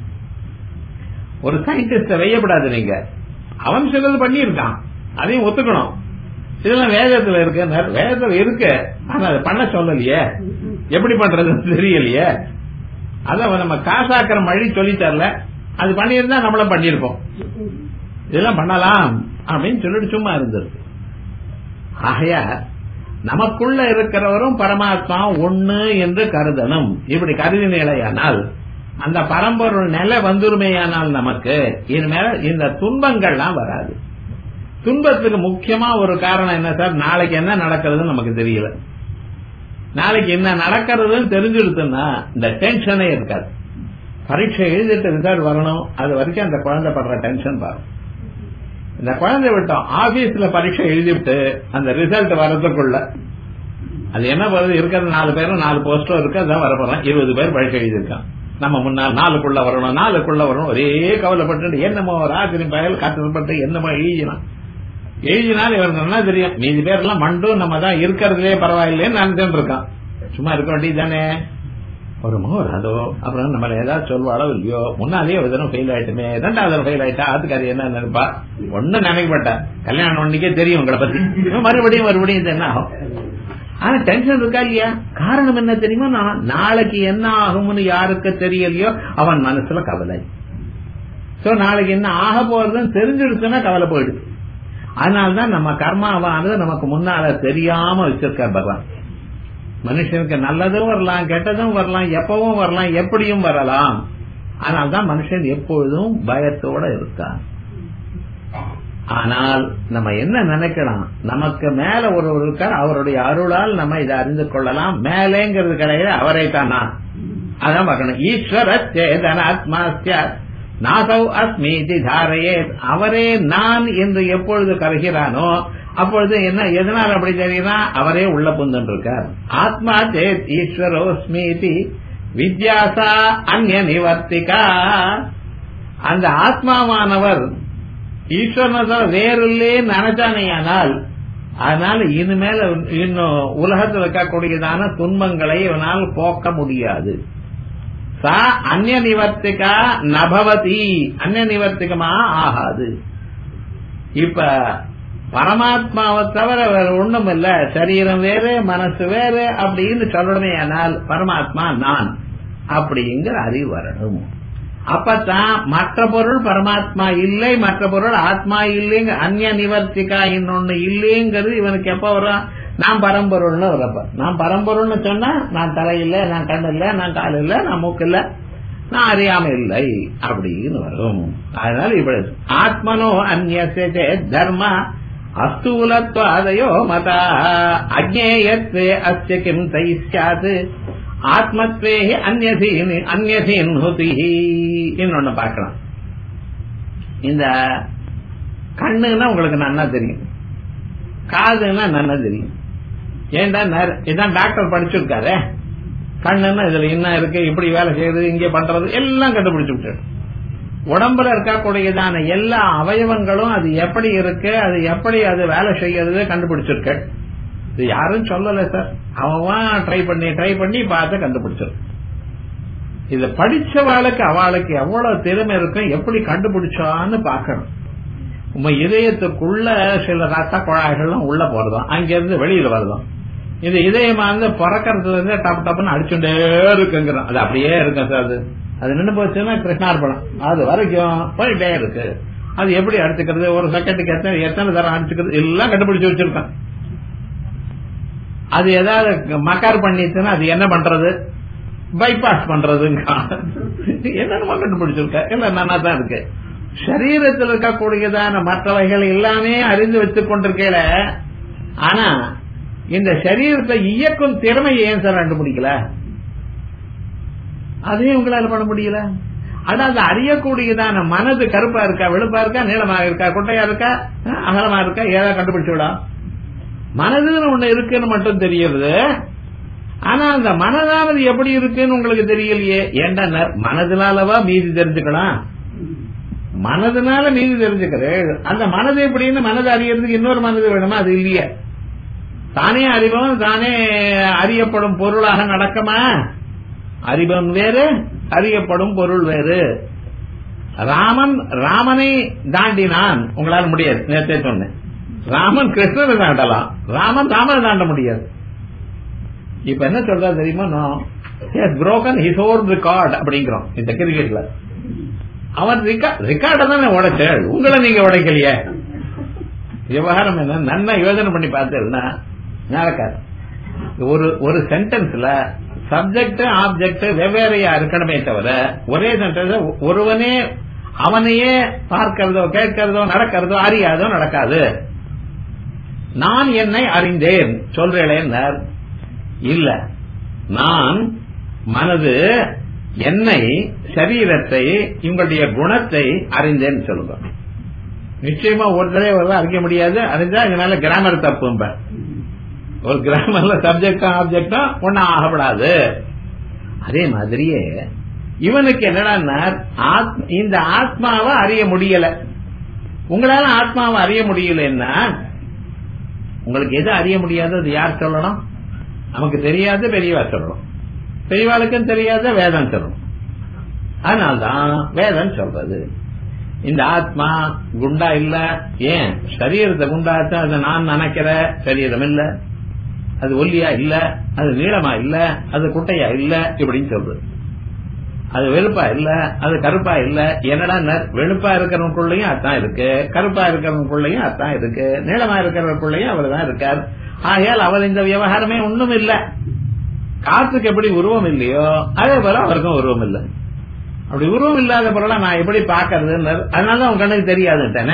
ஒரு சயின்டிஸ்ட வெய்யப்படாது நீங்க அவன் சிலது பண்ணியிருக்கான் அதையும் ஒத்துக்கணும் இதெல்லாம் வேதத்துல இருக்கு வேதத்துல இருக்கு ஆனா அதை பண்ண சொல்லலையே எப்படி பண்றதுன்னு தெரியலையே அதான் நம்ம காசாக்கிற மழை சொல்லி தரல அது பண்ணியிருந்தா நம்மளும் பண்ணிருப்போம் இதெல்லாம் பண்ணலாம் அப்படின்னு சொல்லிட்டு சும்மா இருந்தது ஆகையா நமக்குள்ள இருக்கிறவரும் பரமாத்மா ஒண்ணு என்று கருதணும் இப்படி கருதினேலையானால் அந்த பரம்பொருள் நிலை வந்துருமேயானால் நமக்கு இனிமேல இந்த துன்பங்கள்லாம் வராது துன்பத்துக்கு முக்கியமா ஒரு காரணம் என்ன சார் நாளைக்கு என்ன நடக்கிறதுன்னு நமக்கு தெரியல நாளைக்கு என்ன நடக்கிறதுன்னு தெரிஞ்சிருச்சுன்னா இந்த டென்ஷனே இருக்காது பரீட்சை எழுதிட்டு ரிசல்ட் வரணும் அது வரைக்கும் அந்த குழந்தை படுற டென்ஷன் பாருங்க இந்த குழந்தை விட்டோம் ஆபீஸ்ல பரீட்சை எழுதிவிட்டு அந்த ரிசல்ட் வரதுக்குள்ள அது என்ன வருது இருக்கிறது நாலு பேரும் நாலு போஸ்டர் இருக்கு அதான் வரப்போறான் இருபது பேர் பரீட்சை எழுதியிருக்கான் நம்ம முன்னால் நாலுக்குள்ள வரணும் நாலுக்குள்ள வரணும் ஒரே கவலைப்பட்டு என்னமோ ராத்திரி பயல் காத்துப்பட்டு என்னமோ எழுதினான் எழுதினால் இவருக்கு என்ன தெரியும் மீதி பேர் எல்லாம் மண்டும் நம்ம தான் இருக்கிறதுலே பரவாயில்லைன்னு நினைச்சுட்டு இருக்கான் சும்மா இருக்க வேண்டியதானே ஒரு மோர் அதோ அப்புறம் நம்மள ஏதாவது சொல்வாளோ இல்லையோ முன்னாலேயே ஒரு தடவை ஃபெயில் ஆயிட்டுமே ரெண்டாவது தடவை ஃபெயில் ஆயிட்டா அதுக்கு அது என்ன நினைப்பா ஒன்னும் நினைக்க மாட்டா கல்யாணம் ஒன்னைக்கே தெரியும் உங்களை பத்தி மறுபடியும் மறுபடியும் இது என்ன ஆகும் ஆனா டென்ஷன் இருக்கா இல்லையா காரணம் என்ன தெரியுமா நான் நாளைக்கு என்ன ஆகும்னு யாருக்கு தெரியலையோ அவன் மனசுல கவலை சோ நாளைக்கு என்ன ஆக போறதுன்னு தெரிஞ்சிடுச்சுன்னா கவலை போயிடுது அதனால்தான் நம்ம கர்மாவானது நமக்கு முன்னால தெரியாம வச்சிருக்கார் பகவான் மனுஷனுக்கு நல்லதும் வரலாம் கெட்டதும் வரலாம் எப்பவும் வரலாம் எப்படியும் வரலாம் அதனால்தான் மனுஷன் எப்பொழுதும் பயத்தோட இருக்கான் ஆனால் நம்ம என்ன நினைக்கலாம் நமக்கு மேல ஒருவர் இருக்கார் அவருடைய அருளால் நம்ம இதை அறிந்து கொள்ளலாம் மேலேங்கிறது கிடையாது அவரை தான் நான் அதான் பார்க்கணும் ஈஸ்வர சேதனாத்மாஸ்ய நாசௌ அஸ்மீதி தாரையே அவரே நான் என்று எப்பொழுது கருகிறானோ அப்பொழுது என்ன எதனால் அப்படி தெரியுதான் அவரே உள்ள புந்தன் இருக்கார் ஆத்மா சேத் ஈஸ்வரோஸ்மீதி வித்யாசா அந்நிய நிவர்த்திகா அந்த ஆத்மாவானவர் ஈஸ்வரனை வேறில்லே நினைச்சானேயானால் அதனால இனிமேல இன்னும் உலகத்தில் இருக்கக்கூடியதான துன்பங்களை இவனால் போக்க முடியாது சா அந்நிய நிவர்த்திகா நபவதி அந்நிய நிவர்த்திகமா ஆகாது இப்ப பரமாத்மாவை தவிர வேற ஒண்ணும் இல்ல சரீரம் வேறு மனசு வேறு அப்படின்னு சொல்லணுமே ஆனால் பரமாத்மா நான் அப்படிங்கிற அறிவு வரணும் அப்பதான் மற்ற பொருள் பரமாத்மா இல்லை மற்ற பொருள் ஆத்மா இல்லைங்க அந்நிய நிவர்த்திகா இன்னொன்னு இல்லைங்கிறது இவனுக்கு எப்ப வரும் நான் பரம்பொருள்னு வரப்ப நான் பரம்பொருள்னு சொன்னா நான் தலை இல்ல நான் கண் இல்ல நான் கால் இல்ல நான் மூக்கு இல்ல நான் அறியாம இல்லை அப்படின்னு வரும் அதனால இப்படி ஆத்மனோ அந்நிய தர்ம அஸ்தூலத்வாதயோ மதா அஜேயத்வே அஸ்ய கிம் தை சாத் ஆத்மத்வே அந்நதீன் அந்நதீன் ஹுதி இன்னொன்னு பார்க்கலாம் இந்த கண்ணுன்னா உங்களுக்கு நன்னா தெரியும் காதுன்னா நன்னா தெரியும் ஏன்டா இதான் டாக்டர் படிச்சிருக்காரு கண்ணுன்னா இதுல என்ன இருக்கு இப்படி வேலை செய்யுது இங்கே பண்றது எல்லாம் கண்டுபிடிச்சு விட்டாரு உடம்புல இருக்கக்கூடியதான எல்லா அவயவங்களும் அது எப்படி இருக்கு அது எப்படி அது வேலை செய்யறது கண்டுபிடிச்சிருக்க இது யாரும் சொல்லல சார் அவன் ட்ரை பண்ணி ட்ரை பண்ணி பார்த்து கண்டுபிடிச்சிருக்கு இத படிச்சவாளுக்கு அவளுக்கு எவ்வளவு திறமை இருக்கும் எப்படி கண்டுபிடிச்சான்னு பாக்கணும் உங்க இதயத்துக்குள்ள சில ரத்த குழாய்கள்லாம் உள்ள போறதும் அங்கிருந்து வெளியில வருதும் இந்த இதயமா இருந்து பிறக்கிறதுல இருந்து டப் டப்னு அடிச்சுட்டே இருக்குங்கிறோம் அது அப்படியே இருக்கும் சார் அது அது நின்று போச்சுன்னா கிருஷ்ணார்பணம் அது வரைக்கும் போயிட்டே இருக்கு அது எப்படி அடிச்சுக்கிறது ஒரு செகண்டுக்கு எத்தனை எத்தனை தரம் அடிச்சுக்கிறது எல்லாம் கண்டுபிடிச்சு வச்சிருக்கேன் அது ஏதாவது மக்கார் பண்ணிச்சுன்னா அது என்ன பண்றது பைபாஸ் பண்றதுங்க என்னென்ன கண்டுபிடிச்சிருக்க எல்லாம் நல்லா தான் இருக்கு சரீரத்தில் இருக்கக்கூடியதான மற்றவைகள் எல்லாமே அறிந்து வச்சுக் கொண்டிருக்கல ஆனா இந்த சரீரத்தை இயக்கும் திறமை ஏன் சார் கண்டுபிடிக்கல அதையும் உங்களால பண்ண முடியல ஆனா அது அறியக்கூடியதான மனது கருப்பா இருக்கா வெளுப்பா இருக்கா நீளமாக இருக்கா குட்டையா இருக்கா அகலமா இருக்கா ஏதாவது கண்டுபிடிச்சு விடா மனதுன்னு ஒண்ணு இருக்குன்னு மட்டும் தெரியுது ஆனா அந்த மனதானது எப்படி இருக்குன்னு உங்களுக்கு தெரியலையே ஏண்டா மனதினாலவா மீதி தெரிஞ்சுக்கலாம் மனதினால மீதி தெரிஞ்சுக்கிறேன் அந்த மனது எப்படின்னு மனது அறியறதுக்கு இன்னொரு மனது வேணுமா அது இல்லையே தானே அறிபவன் தானே அறியப்படும் பொருளாக நடக்குமா அறிபவன் வேறு அறியப்படும் பொருள் வேறு ராமன் ராமனை தாண்டினான் உங்களால முடியாது நேரத்தை சொன்னேன் ராமன் கிருஷ்ணனை தாண்டலாம் ராமன் ராமனை தாண்ட முடியாது இப்ப என்ன சொல்றா தெரியுமா புரோக்கன் ஹிஸ் ஓன் ரெக்கார்ட் அப்படிங்கிறோம் இந்த கிரிக்கெட்ல அவன் ரெக்கார்ட தானே உடைச்ச உங்களை நீங்க உடைக்கலையே விவகாரம் என்ன நன்னா யோசனை பண்ணி பார்த்தேன்னா நடக்காது ஒரு ஒரு சென்டென்ஸ்ல சப்ஜெக்ட் ஆப்ஜெக்ட் வெவ்வேறையா இருக்கணுமே தவிர ஒரே சென்டென்ஸ் ஒருவனே அவனையே பார்க்கிறதோ கேட்கிறதோ நடக்கிறதோ அறியாதோ நடக்காது நான் என்னை அறிந்தேன் சொல்றேன் இல்ல நான் மனது என்னை சரீரத்தை இவங்களுடைய குணத்தை அறிந்தேன்னு சொல்லுங்க நிச்சயமா ஒரு தடவை அறிய முடியாது அறிஞ்சா இது மேல கிராமர் தப்பு ஒரு கிராமர்ல சப்ஜெக்டும் ஆப்ஜெக்டும் ஒன்னும் ஆகப்படாது அதே மாதிரியே இவனுக்கு என்னடா இந்த ஆத்மாவை அறிய முடியல உங்களால ஆத்மாவை அறிய முடியலன்னா உங்களுக்கு எது அறிய முடியாதது யார் சொல்லணும் நமக்கு தெரியாது பெரியவா சொல்லணும் பெரியவாளுக்கும் தெரியாத வேதம் சொல்லணும் அதனால்தான் வேதம் சொல்றது இந்த ஆத்மா குண்டா இல்ல ஏன் சரீரத்தை குண்டாச்சா அதை நான் நினைக்கிற சரீரம் இல்ல அது ஒல்லியா இல்ல அது நீளமா இல்ல அது குட்டையா இல்ல இப்படின்னு சொல்றது அது வெளுப்பா இல்ல அது கருப்பா இல்ல என்னடா வெளுப்பா இருக்கிறவனுக்குள்ளயும் அதான் இருக்கு கருப்பா இருக்கிறவனுக்குள்ளயும் அதான் இருக்கு நீளமா இருக்கிறவனுக்குள்ளயும் அவர் தான் இருக்கார் ஆகையால் அவர் இந்த விவகாரமே ஒண்ணும் இல்ல காத்துக்கு எப்படி உருவம் இல்லையோ அதே போல அவருக்கும் உருவம் இல்லை அப்படி உருவம் இல்லாத பொருளை நான் எப்படி பாக்குறது அதனாலதான் உங்க கண்ணுக்கு தெரியாதுட்டேனே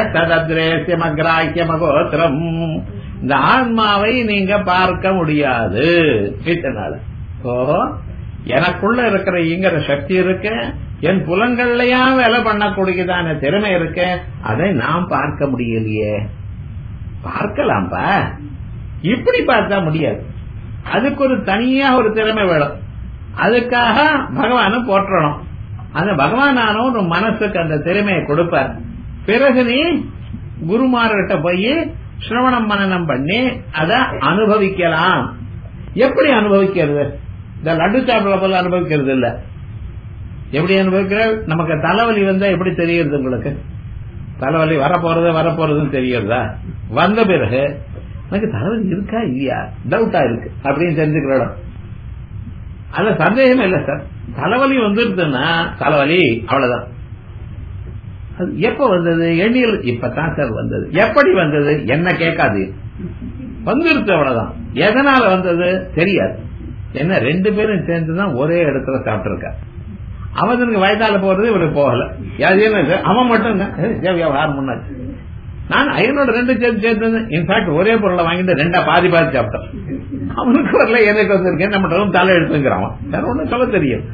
மகோத்திரம் இந்த ஆன்மாவை நீங்க பார்க்க முடியாது இதனால ஓ எனக்குள்ள இருக்கிற இங்கிற சக்தி இருக்கு என் புலங்கள்லயா வேலை பண்ணக்கூடியதான திறமை இருக்கு அதை நாம் பார்க்க முடியலையே பார்க்கலாம்ப்பா இப்படி பார்த்தா முடியாது அதுக்கு ஒரு தனியா ஒரு திறமை வேணும் அதுக்காக பகவான போற்றணும் அந்த பகவானானோ ஒரு மனசுக்கு அந்த திறமையை கொடுப்பார் பிறகு நீ குருமார்கிட்ட போய் சிரவணம் மனநம் பண்ணி அதை அனுபவிக்கலாம் எப்படி அனுபவிக்கிறது இந்த லட்டு சாப்பிட போல அனுபவிக்கிறது இல்ல எப்படி அனுபவிக்கிற நமக்கு தலைவலி வந்தா எப்படி தெரியுது உங்களுக்கு தலைவலி வரப்போறது வரப்போறதுன்னு தெரியுறதா வந்த பிறகு எனக்கு தலைவலி இருக்கா இல்லையா டவுட்டா இருக்கு அப்படின்னு தெரிஞ்சுக்கிற இடம் அதுல சந்தேகமே இல்ல சார் தலைவலி வந்துருதுன்னா தலைவலி அவ்வளவுதான் அது எப்ப வந்தது எண்ணியல் இப்பதான் சார் வந்தது எப்படி வந்தது என்ன கேட்காது வந்துருச்சு அவ்வளவுதான் எதனால வந்தது தெரியாது என்ன ரெண்டு பேரும் சேர்ந்துதான் ஒரே இடத்துல சாப்பிட்டு அவனுக்கு வயதால போறது இவருக்கு போகல அவன் மட்டும் வியாபாரம் முன்னாச்சு நான் ஐயனோட ரெண்டு சேர்த்து சேர்த்து இன்ஃபேக்ட் ஒரே பொருளை வாங்கிட்டு ரெண்டா பாதி பாதி சாப்பிட்டேன் அவனுக்கு வரல எனக்கு வந்திருக்கேன் நம்ம தலை எடுத்துங்கிறான் வேற ஒண்ணு சொல்ல தெரியும்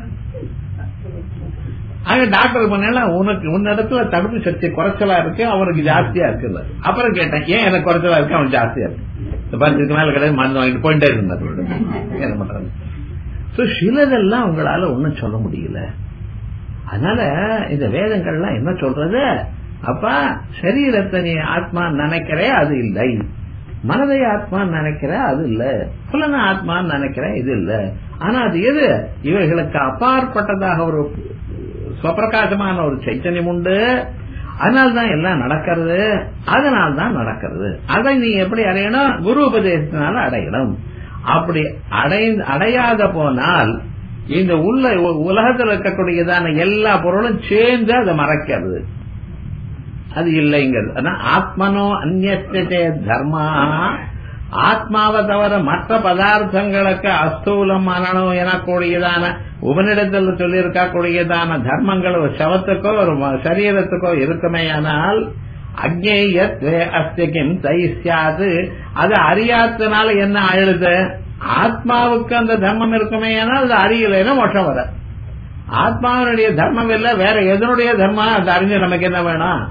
ஆக டாக்டர் பண்ணல உனக்கு உன்னிடத்துல தடுப்பு சக்தி குறைச்சலா இருக்கு அவனுக்கு ஜாஸ்தியா இருக்குல்ல அப்புறம் கேட்டேன் ஏன் எனக்கு குறைச்சலா இருக்கு அவனுக்கு ஜாஸ்தியா இருக்கு பத்துக்கு மேல கிடையாது மருந்து வாங்கிட்டு போயிட்டே இருந்தார் என்ன பண்றது சிலதெல்லாம் உங்களால ஒன்னும் சொல்ல முடியல அதனால இந்த வேதங்கள்லாம் என்ன சொல்றது அப்பா சரீரத்தை நீ ஆத்மா நினைக்கிற அது இல்லை மனதை ஆத்மா நினைக்கிற அது இல்ல புலன ஆத்மா நினைக்கிற இது இல்ல ஆனா அது எது இவைகளுக்கு அப்பாற்பட்டதாக ஒரு சுவப்பிரகாசமான ஒரு சைத்தன்யம் உண்டு அதனால்தான் எல்லாம் நடக்கிறது அதனால்தான் நடக்கிறது அதை நீ எப்படி அடையணும் குரு உபதேசத்தினால அடையணும் அப்படி அடையாத போனால் இந்த உள்ள உலகத்தில் இருக்கக்கூடியதான எல்லா பொருளும் சேர்ந்து அதை மறைக்கிறது அது இல்லைங்கிறது ஆத்மனோ அந்நே தர்மா ஆத்மாவை தவிர மற்ற பதார்த்தங்களுக்கு அஸ்தூலம் மரணம் எனக்கூடியதான உபனிடத்தில் சொல்லி இருக்கக்கூடியதான தர்மங்கள் ஒரு சவத்துக்கோ ஒரு சரீரத்துக்கோ இருக்குமேயானால் அக்ஞேயத்வே அஸ்திகிம் தைசியாது அது அறியாதனால என்ன ஆயிடுது ஆத்மாவுக்கு அந்த தர்மம் இருக்குமே ஆனால் அது அறியலைன்னா மோஷம் வர ஆத்மாவினுடைய தர்மம் இல்ல வேற எதனுடைய தர்மம் அது அறிஞ்சு நமக்கு என்ன வேணும்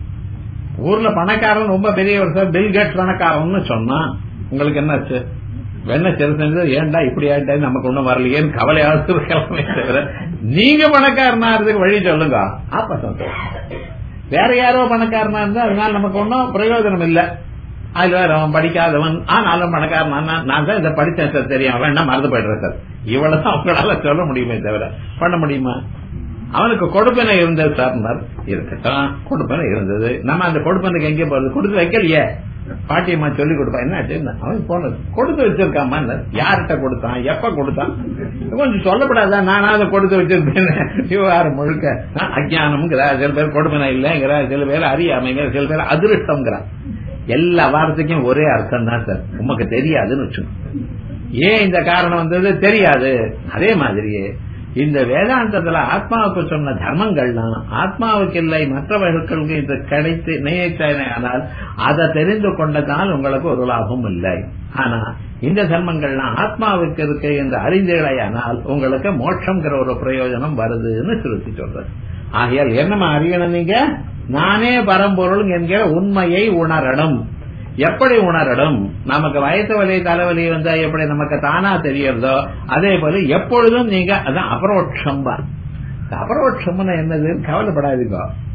ஊர்ல பணக்காரன் ரொம்ப பெரிய ஒரு பில் கேட்ஸ் பணக்காரன் சொன்னா உங்களுக்கு என்னாச்சு வெண்ண சிறுசு ஏன்டா இப்படி ஆயிட்டா நமக்கு ஒண்ணும் வரலையேன்னு கவலையாவது இருக்கலாமே தவிர நீங்க பணக்காரனாகிறதுக்கு வழி சொல்லுங்க அப்ப சந்தோஷம் வேற யாரோ பணக்காரனா இருந்தா அதனால நமக்கு ஒன்னும் பிரயோஜனம் இல்ல அதுல வேற அவன் படிக்காதவன் ஆனாலும் பணக்காரன் நான் தான் இதை படிச்சேன் சார் தெரியும் வேண்டாம் மறந்து போயிடுறேன் சார் இவ்வளவுதான் அவங்களால சொல்ல முடியுமே தவிர பண்ண முடியுமா அவனுக்கு கொடுப்பனை இருந்தது சார் இருக்கட்டும் கொடுப்பனை இருந்தது நம்ம அந்த கொடுப்பனுக்கு எங்கே போறது கொடுத்து வைக்கலையே பாட்டியம்மா சொல்லி கொடுப்பா என்ன அவன் போனது கொடுத்து வச்சிருக்காமா யார்கிட்ட கொடுத்தான் எப்ப கொடுத்தான் கொஞ்சம் சொல்லப்படாதா நானா அதை கொடுத்து வச்சிருப்பேன் விவகாரம் முழுக்க அஜானம்ங்கிற சில பேர் கொடுப்பனை இல்லைங்கிற சில பேர் அறியாமைங்கிற சில பேர் அதிருஷ்டம்ங்கிற எல்லா வார்த்தைக்கும் ஒரே அர்த்தம் தான் சார் உமக்கு தெரியாதுன்னு வச்சுக்கோங்க ஏன் இந்த காரணம் வந்தது தெரியாது அதே மாதிரியே இந்த வேதாந்தத்துல ஆத்மாவுக்கு சொன்ன தர்மங்கள்லாம் ஆத்மாவுக்கு இல்லை மற்றவர்களுக்கு இது கிடைத்து நினைத்தால் அதை தெரிந்து கொண்டதால் உங்களுக்கு ஒரு லாபம் இல்லை ஆனா இந்த தர்மங்கள்லாம் ஆத்மாவுக்கு இருக்கு என்று அறிந்தீழையானால் உங்களுக்கு மோட்சம்ங்கிற ஒரு பிரயோஜனம் வருதுன்னு சுருத்தி சொல்றது ஆகையால் என்னமா அறியணும் நீங்க நானே பரம்பொருள் என்கிற உண்மையை உணரணும் எப்படி உணரடும் நமக்கு வயசு வலி தலைவலி வந்தா எப்படி நமக்கு தானா தெரியறதோ அதே போல எப்பொழுதும் நீங்க அதான் அபரோட்சம் அபரோட்சம்னு என்னதுன்னு கவலைப்படாதீங்க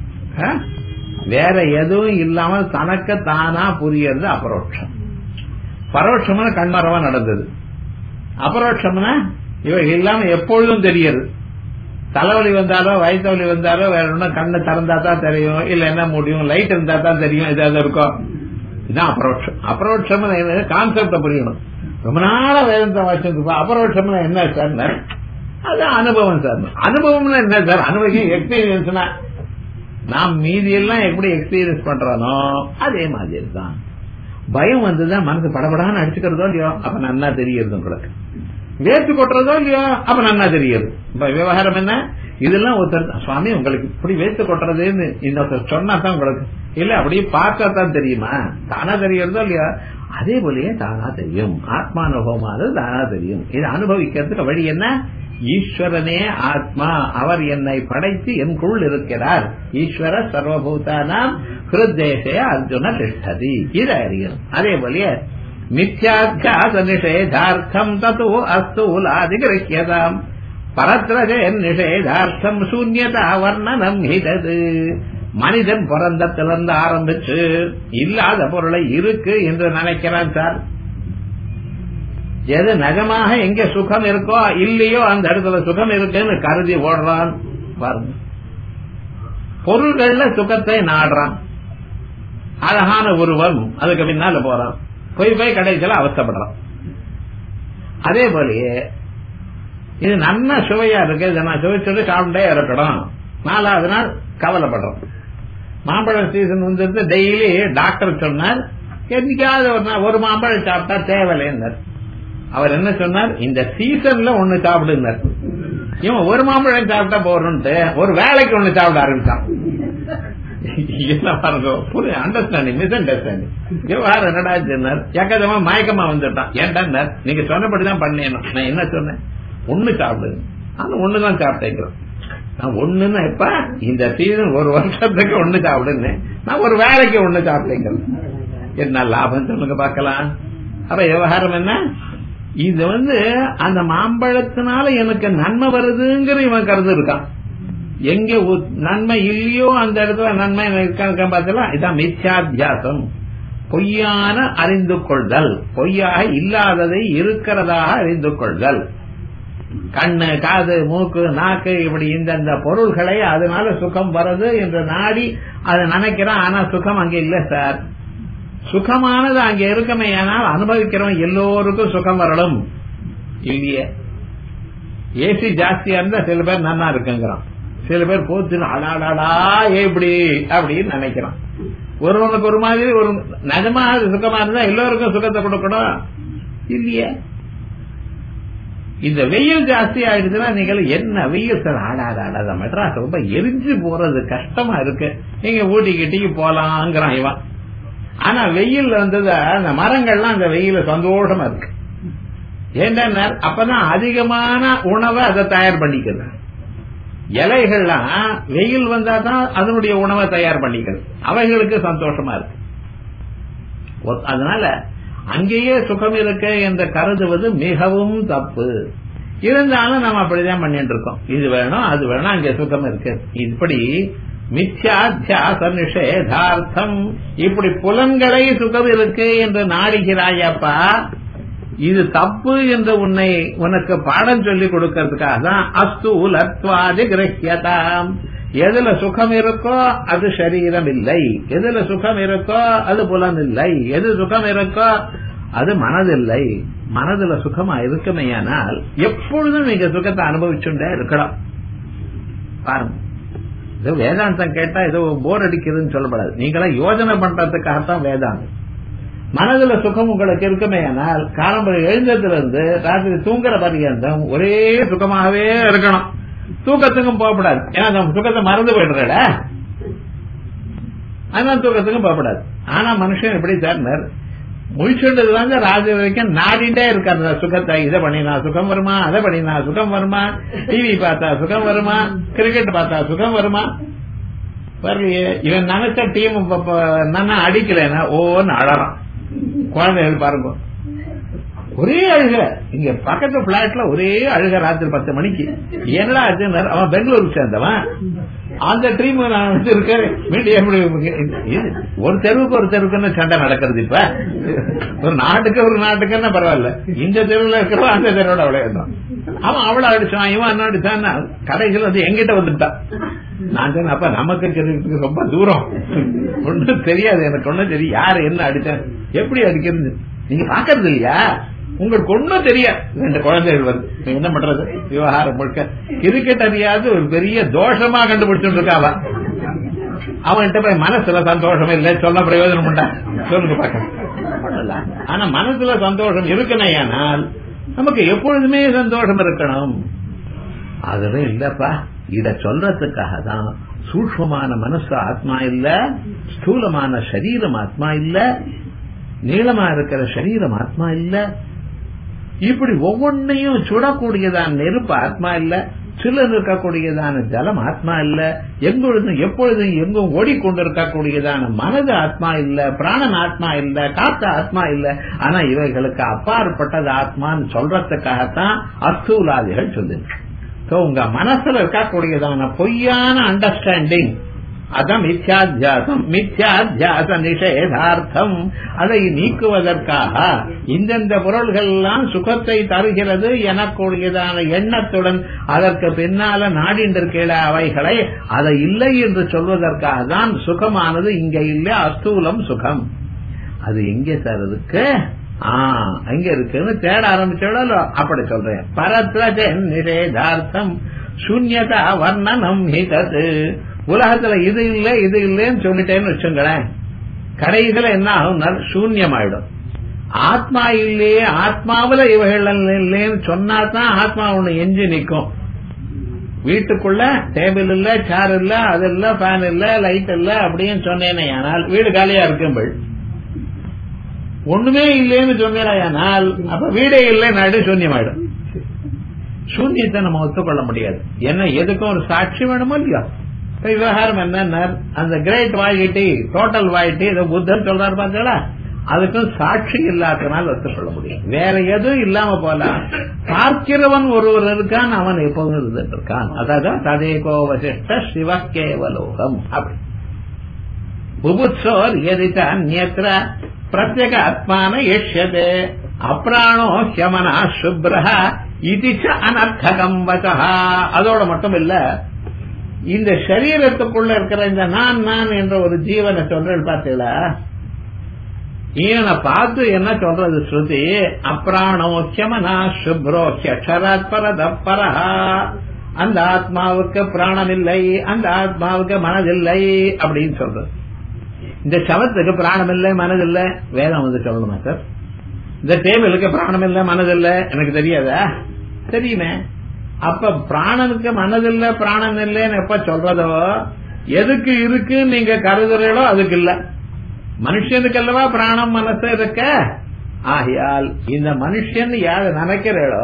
வேற எதுவும் இல்லாமல் தனக்கு தானா புரியறது அபரோட்சம் பரோட்சம்னு கண்மரவா நடந்தது அபரோட்சம்னா இவ இல்லாம எப்பொழுதும் தெரியுது தலைவலி வந்தாலோ வயிற்று வலி வந்தாலோ வேற ஒன்றும் கண்ணு திறந்தா தான் தெரியும் இல்ல என்ன முடியும் லைட் இருந்தா தான் தெரியும் ஏதாவது இருக்கும் இதுதான் அபரோட்சம் அபரோட்சம் கான்செப்ட புரியணும் ரொம்ப நாள வேதத்தை வச்சிருப்பா அபரோட்சம் என்ன சார் அது அனுபவம் சார் அனுபவம்னா என்ன சார் அனுபவம் எக்ஸ்பீரியன்ஸ்னா நாம் மீதி எல்லாம் எப்படி எக்ஸ்பீரியன்ஸ் பண்றானோ அதே மாதிரி தான் பயம் வந்துதான் மனசு படபடான்னு அடிச்சுக்கிறதோ இல்லையோ அப்ப நன்னா தெரியுது உங்களுக்கு வேர்த்து கொட்டுறதோ இல்லையோ அப்ப நன்னா தெரியுது இப்ப விவகாரம் என்ன இதெல்லாம் ஒருத்தர் சுவாமி உங்களுக்கு இப்படி வேர்த்து கொட்டுறதுன்னு இன்னொருத்தர் சொன்னா தான் உங்களுக்கு இல்ல அப்படியே பார்த்தா தான் தெரியுமா தானா தெரியறதோ இல்லையா அதே போலயே தானா தெரியும் ஆத்மானுபவமானது தானா தெரியும் இது அனுபவிக்கிறதுக்கு வழி என்ன ஈஸ்வரனே ஆத்மா அவர் என்னை படைத்து என்குள் இருக்கிறார் ஈஸ்வர சர்வபூதானாம் ஹிருத்தேசே அர்ஜுன திஷ்டதி இது அறியணும் அதே போலயே மித்யாத்யாச நிஷேதார்த்தம் தத்து அஸ்தூலாதிகிருக்கியதாம் பரத்ரஜே நிஷேதார்த்தம் சூன்யதா வர்ணனம் ஹிதது மனிதன் பிறந்தத்திலிருந்து ஆரம்பிச்சு இல்லாத பொருளை இருக்கு என்று நினைக்கிறான் சார் எது நிஜமாக எங்க சுகம் இருக்கோ இல்லையோ அந்த இடத்துல சுகம் இருக்குன்னு கருதி ஓடுறான் பாருங்க பொருள்கள்ல சுகத்தை நாடுறான் அழகான உருவம் அதுக்கு பின்னால போறான் போய் போய் கடைசியில அவஸ்தப்படுறான் அதே போலயே இது நல்ல சுவையா இருக்கு இதை நான் சுவைச்சுட்டு சாப்பிட்டே இருக்கணும் நாலாவது நாள் கவலைப்படுறோம் மாம்பழம் சீசன் வந்துட்டு டெய்லி டாக்டர் சொன்னார் என்னைக்காவது ஒரு நாள் ஒரு மாம்பழம் சாப்பிட்டா தேவையில்லைன்னார் அவர் என்ன சொன்னார் இந்த சீசன்ல ஒண்ணு சாப்பிடுனார் இவன் ஒரு மாம்பழம் சாப்பிட்டா போறோம்ட்டு ஒரு வேலைக்கு ஒண்ணு சாப்பிட ஆரம்பிச்சான் என்ன பாருங்க புரிய அண்டர்ஸ்டாண்டிங் மிஸ் அண்டர்ஸ்டாண்டிங் விவகாரம் என்னடா சொன்னார் ஏக்கதமா மயக்கமா வந்துட்டான் ஏன்டா நீங்க சொன்னபடிதான் பண்ணேன் நான் என்ன சொன்னேன் ஒண்ணு சாப்பிடுங்க ஆனா ஒண்ணுதான் சாப்பிட்டேங்கிறோம் நான் ஒண்ணுன்னா எப்ப இந்த சீசன் ஒரு வருஷத்துக்கு ஒண்ணு சாப்பிடுன்னு நான் ஒரு வேலைக்கு ஒண்ணு சாப்பிட்டேங்கிறேன் என்ன லாபம் சொல்லுங்க பாக்கலாம் அப்ப விவகாரம் என்ன இது வந்து அந்த மாம்பழத்தினால எனக்கு நன்மை வருதுங்கிற இவன் கருது இருக்கான் எங்க நன்மை இல்லையோ அந்த இடத்துல நன்மை இருக்கான்னு பார்த்தலாம் இதான் மித்யாத்தியாசம் பொய்யான அறிந்து கொள்தல் பொய்யாக இல்லாததை இருக்கிறதாக அறிந்து கொள்தல் கண்ணு காது மூக்கு நாக்கு இப்படி இந்தந்த பொருள்களை அதனால சுகம் வருது என்று நாடி அதை நினைக்கிறான் ஆனா சுகம் அங்க இல்ல சார் சுகமானது அங்க இருக்கமே ஆனால் அனுபவிக்கிறவன் எல்லோருக்கும் சுகம் வரணும் இல்லையே ஏசி ஜாஸ்தியா இருந்தா சில பேர் நன்னா இருக்குங்கிறான் சில பேர் போச்சு அடாடாடா எப்படி அப்படின்னு நினைக்கிறான் ஒருவனுக்கு ஒரு மாதிரி ஒரு நிஜமாக சுகமா இருந்தா எல்லோருக்கும் சுகத்தை கொடுக்கணும் இல்லையே இந்த வெயில் ஜாஸ்தி ஆயிடுச்சுன்னா நீங்கள் என்ன வெயில் சார் ஆடாத மெட்ராஸ் ரொம்ப எரிஞ்சு போறது கஷ்டமா இருக்கு நீங்க ஊட்டி கிட்டிக்கு போலாங்கிறான் இவன் ஆனா வெயில் வந்தது அந்த மரங்கள்லாம் அந்த வெயில சந்தோஷமா இருக்கு ஏன்னா அப்பதான் அதிகமான உணவை அதை தயார் பண்ணிக்கிறது இலைகள்லாம் வெயில் வந்தா தான் அதனுடைய உணவை தயார் பண்ணிக்கிறது அவைகளுக்கு சந்தோஷமா இருக்கு அதனால அங்கேயே சுகம் இருக்கு என்று கருதுவது மிகவும் தப்பு இருந்தாலும் நம்ம அப்படிதான் பண்ணிட்டு இருக்கோம் இது வேணும் அது வேணும் அங்க சுகம் இருக்கு இப்படி மித்யாத்தியாச நிஷேதார்த்தம் இப்படி புலன்களை சுகம் இருக்கு என்று நாடுகிறாயப்பா இது தப்பு என்று உன்னை உனக்கு பாடம் சொல்லி கொடுக்கறதுக்காக தான் அஸ்தூலத்வாதி கிரஹியதாம் எதுல சுகம் இருக்கோ அது சரீரம் இல்லை எதுல சுகம் இருக்கோ அது புலன் இல்லை எது சுகம் இருக்கோ அது மனதில்லை மனதுல சுகமா இருக்குமையானால் எப்பொழுதும் நீங்க சுகத்தை அனுபவிச்சுட்டே இருக்கலாம் பாருங்க ஏதோ வேதாந்தம் கேட்டா ஏதோ போர் அடிக்குதுன்னு சொல்லப்படாது நீங்களா யோஜனை பண்றதுக்காகத்தான் வேதாந்தம் மனதுல சுகம் உங்களுக்கு இருக்குமே ஆனால் காலம்பரை எழுந்ததுல இருந்து ராத்திரி தூங்குற பரியந்தம் ஒரே சுகமாகவே இருக்கணும் தூக்கத்துக்கும் போகப்படாது ஏன்னா நம்ம சுகத்தை மறந்து போயிடுறட அதனால தூக்கத்துக்கும் போகப்படாது ஆனா மனுஷன் எப்படி சார் முழிச்சுண்டது வந்து ராஜ வரைக்கும் நாடிண்டே இருக்காரு அந்த சுகத்தை இதை பண்ணினா சுகம் வருமா அதை பண்ணினா சுகம் வருமா டிவி பார்த்தா சுகம் வருமா கிரிக்கெட் பார்த்தா சுகம் வருமா வரலையே இவன் நினைச்ச டீம் நான் அடிக்கலைன்னா ஓன்னு அழறான் குழந்தைகள் பாருங்க ஒரே அழுக இங்க பக்கத்து பிளாட்ல ஒரே அழுக ராத்திரி பத்து மணிக்கு என்னடா ஆச்சுன்னு அவன் பெங்களூருக்கு சேர்ந்தவன் அந்த ட்ரீம் நான் வந்து இருக்கேன் ஒரு தெருவுக்கு ஒரு தெருவுக்குன்னு சண்டை நடக்கிறது இப்ப ஒரு நாட்டுக்கு ஒரு நாட்டுக்குன்னு பரவாயில்ல இந்த தெருவுல இருக்கிறவன் அந்த தெருவோட விளையாடுறான் அவன் அவளை அடிச்சான் இவன் என்ன அடிச்சான் கடைசியில் வந்து எங்கிட்ட வந்துட்டான் நான் சொன்னேன் அப்ப நமக்கு இருக்கிறதுக்கு ரொம்ப தூரம் ஒன்னும் தெரியாது எனக்கு ஒன்னும் தெரியும் யாரு என்ன அடிச்சேன் எப்படி அடிக்கிறது நீங்க பாக்குறது இல்லையா உங்களுக்கு ஒன்னும் தெரியாது ரெண்டு குழந்தைகள் வருது என்ன பண்றது விவகாரம் முழுக்க கிரிக்கெட் அறியாது ஒரு பெரிய தோஷமா கண்டுபிடிச்சுட்டு இருக்காவ அவன்கிட்ட போய் மனசுல சந்தோஷம் இல்லை சொல்ல பிரயோஜனம் உண்டா சொல்லுங்க பாக்க ஆனா மனசுல சந்தோஷம் இருக்கணையானால் நமக்கு எப்பொழுதுமே சந்தோஷம் இருக்கணும் அதுவே இல்லப்பா இத சொல்றதுக்காக தான் சூக்மமான மனசு ஆத்மா இல்ல ஸ்தூலமான சரீரம் ஆத்மா இல்ல நீளமா இருக்கிற சரீரம் ஆத்மா இல்ல இப்படி ஒவ்வொன்னையும் சுடக்கூடியதான நெருப்பு ஆத்மா இல்ல சிலர் இருக்கக்கூடியதான ஜலம் ஆத்மா இல்ல எங்கொழுதும் எப்பொழுதும் எங்கும் ஓடிக்கொண்டிருக்கக்கூடியதான மனது ஆத்மா இல்ல பிராணன் ஆத்மா இல்ல காத்த ஆத்மா இல்ல ஆனா இவைகளுக்கு அப்பாற்பட்டது ஆத்மான்னு சொல்றதுக்காகத்தான் அஸ்தூலாதிகள் சொல்லுங்க உங்க மனசுல இருக்கக்கூடியதான பொய்யான அண்டர்ஸ்டாண்டிங் அதான் மித்யாத்தியாசம் மித்யாத்தியாச நிஷேதார்த்தம் அதை நீக்குவதற்காக இந்தந்த பொருள்கள் எல்லாம் சுகத்தை தருகிறது எனக்கூடியதான எண்ணத்துடன் அதற்கு பின்னால நாடின்றிருக்கிற அவைகளை அதை இல்லை என்று சொல்வதற்காக தான் சுகமானது இங்க இல்லை அஸ்தூலம் சுகம் அது எங்கே சார் இருக்கு அங்க இருக்குன்னு தேட ஆரம்பிச்சோட அப்படி சொல்றேன் பரத்வஜ நிஷேதார்த்தம் சூன்யதா வர்ணனம் ஹிதது உலகத்துல இது இல்ல இது இல்லைன்னு சொல்லிட்டேன்னு வச்சுங்களேன் கடைசியில என்ன ஆகும் சூன்யமாயிடும் ஆத்மா இல்லையே ஆத்மாவில இவைகள் இல்லைன்னு சொன்னா தான் ஆத்மா ஒண்ணு எஞ்சி நிக்கும் வீட்டுக்குள்ள டேபிள் இல்ல சேர் இல்ல அது இல்ல ஃபேன் இல்ல லைட் இல்ல அப்படின்னு சொன்னேனே ஆனால் வீடு காலியா இருக்கும்பள் ஒண்ணுமே இல்லைன்னு சொன்னேனால் அப்ப வீடே இல்லை நாடு சூன்யமாயிடும் சூன்யத்தை நம்ம ஒத்துக்கொள்ள முடியாது என்ன எதுக்கும் ஒரு சாட்சி வேணுமோ இல்லையா விவகாரம் என்ன அந்த கிரேட் வாய்கிட்டி டோட்டல் வாய்ட்டி இதை புத்தர் சொல்றாரு பார்த்தீங்களா அதுக்கும் சாட்சி இல்லாதனால் ஒத்துக்கொள்ள முடியும் வேற எதுவும் இல்லாம போலாம் பார்க்கிறவன் ஒருவர் இருக்கான் அவன் எப்போதும் இருந்துட்டு இருக்கான் அதாவது ததேகோ வசிஷ்ட சிவ கேவலோகம் அப்படி புபுத்சோர் எதித்த அந்நத்திர பிரத்யேக ஆத்மான எஷ்யதே அப்ராணோ ஹியமனா சுப்ரஹ இது அனர்த்தகம் வச்சா அதோட மட்டும் இல்ல இந்த சரீரத்துக்குள்ள இருக்கிற இந்த நான் நான் என்ற ஒரு ஜீவனை சொல்றேன் பார்த்தீங்களா ஈன பார்த்து என்ன சொல்றது ஸ்ருதி அப்ராணோக்கியமனா சுப்ரோக்கியராத் பரதப்பரஹா அந்த ஆத்மாவுக்கு பிராணம் இல்லை அந்த ஆத்மாவுக்கு மனதில்லை அப்படின்னு சொல்றது இந்த சவத்துக்கு பிராணம் இல்லை மனதில்லை வேதம் வந்து சொல்லணுமா சார் இந்த டேபிளுக்கு பிராணம் இல்லை மனதில்லை எனக்கு தெரியாதா தெரியுமே அப்ப பிராணனுக்கு மனதில்லை பிராணம் இல்லைன்னு எப்ப சொல்றதோ எதுக்கு இருக்கு நீங்க கருதுறீங்களோ அதுக்கு இல்ல மனுஷனுக்கு அல்லவா பிராணம் மனசு இருக்க ஆகையால் இந்த மனுஷன் யாரு நினைக்கிறீளோ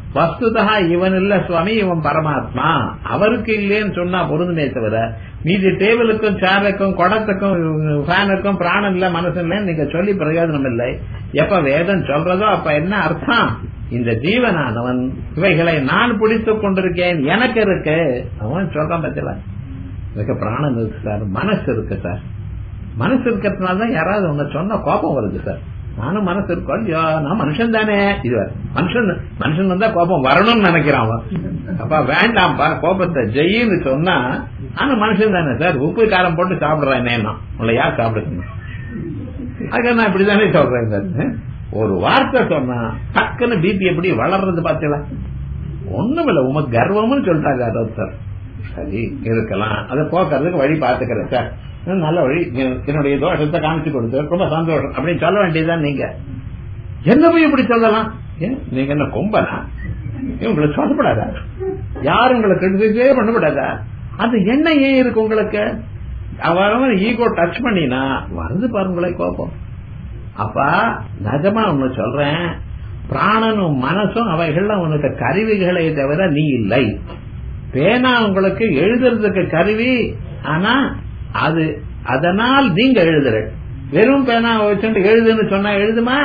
வஸ்துதா இவன் இல்ல சுவாமி இவன் பரமாத்மா அவருக்கு இல்லைன்னு சொன்னா பொருந்துமே தவிர மீதி டேபிளுக்கும் சேருக்கும் குடத்துக்கும் ஃபேனுக்கும் பிராணம் இல்ல மனசு இல்ல நீங்க சொல்லி பிரயோஜனம் இல்லை எப்ப வேதம் சொல்றதோ அப்ப என்ன அர்த்தம் இந்த ஜீவனானவன் இவைகளை நான் பிடித்துக் கொண்டிருக்கேன் எனக்கு இருக்கு அவன் சொல்றான் பத்தில இதுக்கு பிராணம் இருக்கு சார் மனசு இருக்கு சார் மனசு இருக்கிறதுனால தான் யாராவது உன்னை சொன்ன கோபம் வருது சார் நானும் மனசு இருக்கோம் ஐயோ நான் மனுஷன் தானே இது வேற. மனுஷன் மனுஷன் வந்தா கோபம் வரணும்னு நினைக்கிறான் அவன் அப்ப வேண்டாம்ப்பா கோபத்தை ஜெயின்னு சொன்னா ஆனா மனுஷன் தானே சார் உப்பு காரம் போட்டு சாப்பிடுறேன் என்ன உங்களை யார் சாப்பிடுங்க அதுக்கு நான் இப்படிதானே சொல்றேன் சார் ஒரு வார்த்தை சொன்னா டக்குன்னு பிபி எப்படி வளர்றது பாத்தீங்களா ஒண்ணுமில்ல உமக்கு கர்வம்னு சொல்லிட்டாங்க ஒருத்தர் சரி இருக்கலாம் அதை போக்குறதுக்கு வழி பாத்துக்கிறேன் சார் இன்னும் நல்ல வழி என்னுடைய தோஷத்தை காமிச்சு கொடுத்து ரொம்ப சந்தோஷம் அப்படின்னு சொல்ல வேண்டியதுதான் நீங்க என்ன போய் இப்படி சொல்லலாம் ஏன், நீங்க என்ன கொம்பனா உங்களை சொல்லப்படாதா யாரும் உங்களை கிரிட்டிசைஸே பண்ணப்படாதா அந்த எண்ணம் ஏன் இருக்கு உங்களுக்கு அவரவன் ஈகோ டச் பண்ணினா வந்து பாருங்களே கோபம் அப்பா நிஜமா ஒண்ணு சொல்றேன் பிராணனும் மனசும் அவைகள்லாம் உனக்கு கருவிகளே தவிர நீ இல்லை பேனா உங்களுக்கு எழுதுறதுக்கு கருவி ஆனா அது அதனால் நீங்க எழுதுற வெறும் பேனா வச்சுட்டு எழுதுன்னு சொன்னா எழுதுமா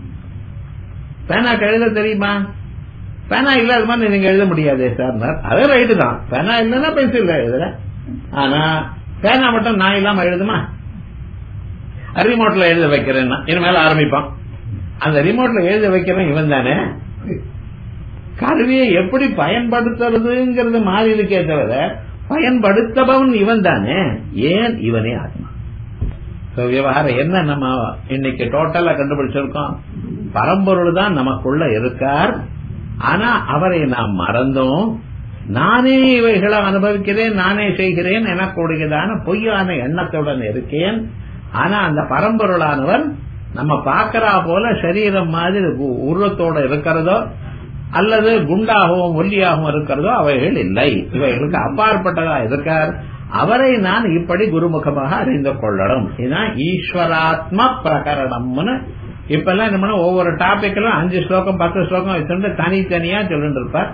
பேனாக்கு எழுத தெரியுமா பேனா இல்லாத மாதிரி நீங்க எழுத முடியாது சார் அதே ரைட்டு தான் பேனா இல்லைன்னா பென்சில் எழுதுற ஆனா பேனா மட்டும் நான் இல்லாம எழுதுமா ரிமோட்ல எழுத வைக்கிறேன் இனிமேல ஆரம்பிப்பான் அந்த ரிமோட்ல எழுத வைக்கிறேன் இவன் தானே கருவியை எப்படி பயன்படுத்துறதுங்கிறது மாறி இருக்கே தவிர பயன்படுத்தபவன் இவன் தானே ஏன் இவனே ஆத்மா So, விவகாரம் என்ன நம்ம இன்னைக்கு டோட்டலா கண்டுபிடிச்சிருக்கோம் பரம்பொருள் தான் நமக்குள்ள இருக்கார் ஆனா அவரை நாம் மறந்தோம் நானே இவைகளை அனுபவிக்கிறேன் நானே செய்கிறேன் எனக்கூடியதான பொய்யான எண்ணத்துடன் இருக்கேன் ஆனா அந்த பரம்பொருளானவர் நம்ம பார்க்கறா போல சரீரம் மாதிரி உ- உருவத்தோட இருக்கிறதோ அல்லது குண்டாகவும் ஒல்லியாகவும் இருக்கிறதோ அவைகள் இல்லை இவைகளுக்கு அப்பாற்பட்டதா இருக்கார் அவரை நான் இப்படி குருமுகமாக அறிந்து கொள்ளணும் இதுதான் ஈஸ்வராத்ம பிரகரணம்னு இப்ப எல்லாம் என்ன பண்ண ஒவ்வொரு டாபிக்லும் அஞ்சு ஸ்லோகம் பத்து ஸ்லோகம் வச்சுட்டு தனித்தனியா சொல்லிட்டு இருப்பார்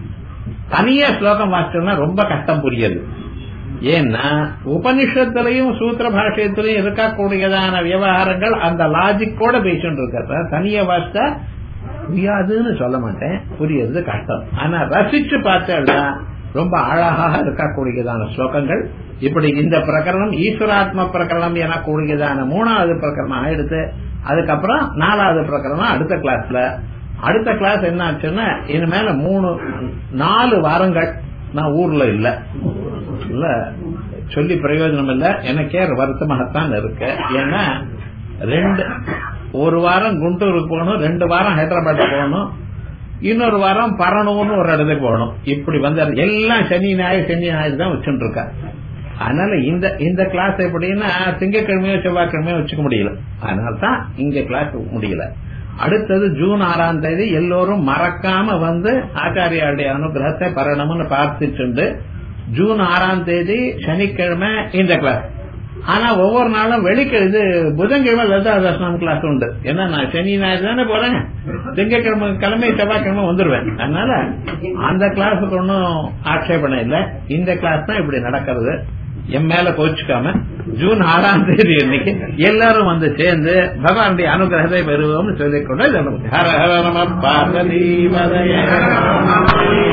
தனியா ஸ்லோகம் வாசிச்சோம்னா ரொம்ப கஷ்டம் புரியுது ஏன்னா உபனிஷத்துலயும் சூத்திர பாஷயத்திலையும் இருக்கக்கூடியதான விவகாரங்கள் அந்த லாஜிக்கோட பேசிட்டு இருக்க தனியா வாசித்தா புரியாதுன்னு சொல்ல மாட்டேன் புரியுறது கஷ்டம் ஆனா ரசிச்சு பார்த்தா ரொம்ப அழகாக இருக்கக்கூடியதான ஸ்லோகங்கள் இப்படி இந்த பிரகரணம் ஈஸ்வராத்ம பிரகரணம் எனக்கூடியதான மூணாவது பிரகரணம் ஆயிடுத்து அதுக்கப்புறம் நாலாவது பிரகரணம் அடுத்த கிளாஸ்ல அடுத்த கிளாஸ் என்ன ஆச்சுன்னா இனிமேல மூணு நாலு வாரங்கள் நான் ஊர்ல இல்ல இல்ல சொல்லி பிரயோஜனம் இல்ல எனக்கே வருத்தமாகத்தான் இருக்கு ஏன்னா ரெண்டு ஒரு வாரம் குண்டூருக்கு போகணும் ரெண்டு வாரம் ஹைதராபாத் போகணும் இன்னொரு வாரம் பரணுன்னு ஒரு இடத்துக்கு போகணும் இப்படி வந்து எல்லாம் சனி ஞாயிறு சனி ஞாயிறு தான் வச்சுட்டு இருக்கா அதனால இந்த இந்த கிளாஸ் எப்படின்னா திங்கக்கிழமையோ செவ்வாய்க்கிழமையோ வச்சுக்க முடியல அதனால தான் இங்க கிளாஸ் முடியல அடுத்தது ஜூன் ஆறாம் தேதி எல்லோரும் மறக்காம வந்து ஆச்சாரியாருடைய அனுகிரகத்தை பரணம்னு பார்த்துட்டு ஜூன் ஆறாம் தேதி சனிக்கிழமை இந்த கிளாஸ் ஆனா ஒவ்வொரு நாளும் வெள்ளிக்கிழமை இது புதன்கிழமை லலிதா தர்சனம் கிளாஸ் உண்டு ஏன்னா நான் சனி ஞாயிறு தானே போறேன் திங்கக்கிழமை கிழமை செவ்வாய்க்கிழமை வந்துருவேன் அதனால அந்த கிளாஸுக்கு ஒன்றும் ஆட்சேபணம் இல்லை இந்த கிளாஸ் தான் இப்படி நடக்கிறது என் மேல கோச்சுக்காம ஜூன் ஆறாம் தேதி அன்னைக்கு எல்லாரும் வந்து சேர்ந்து பகவானுடைய அனுகிரகத்தை பெறுவோம்னு சொல்லிக்கொண்டு ஹர ஹர நம பார்வதி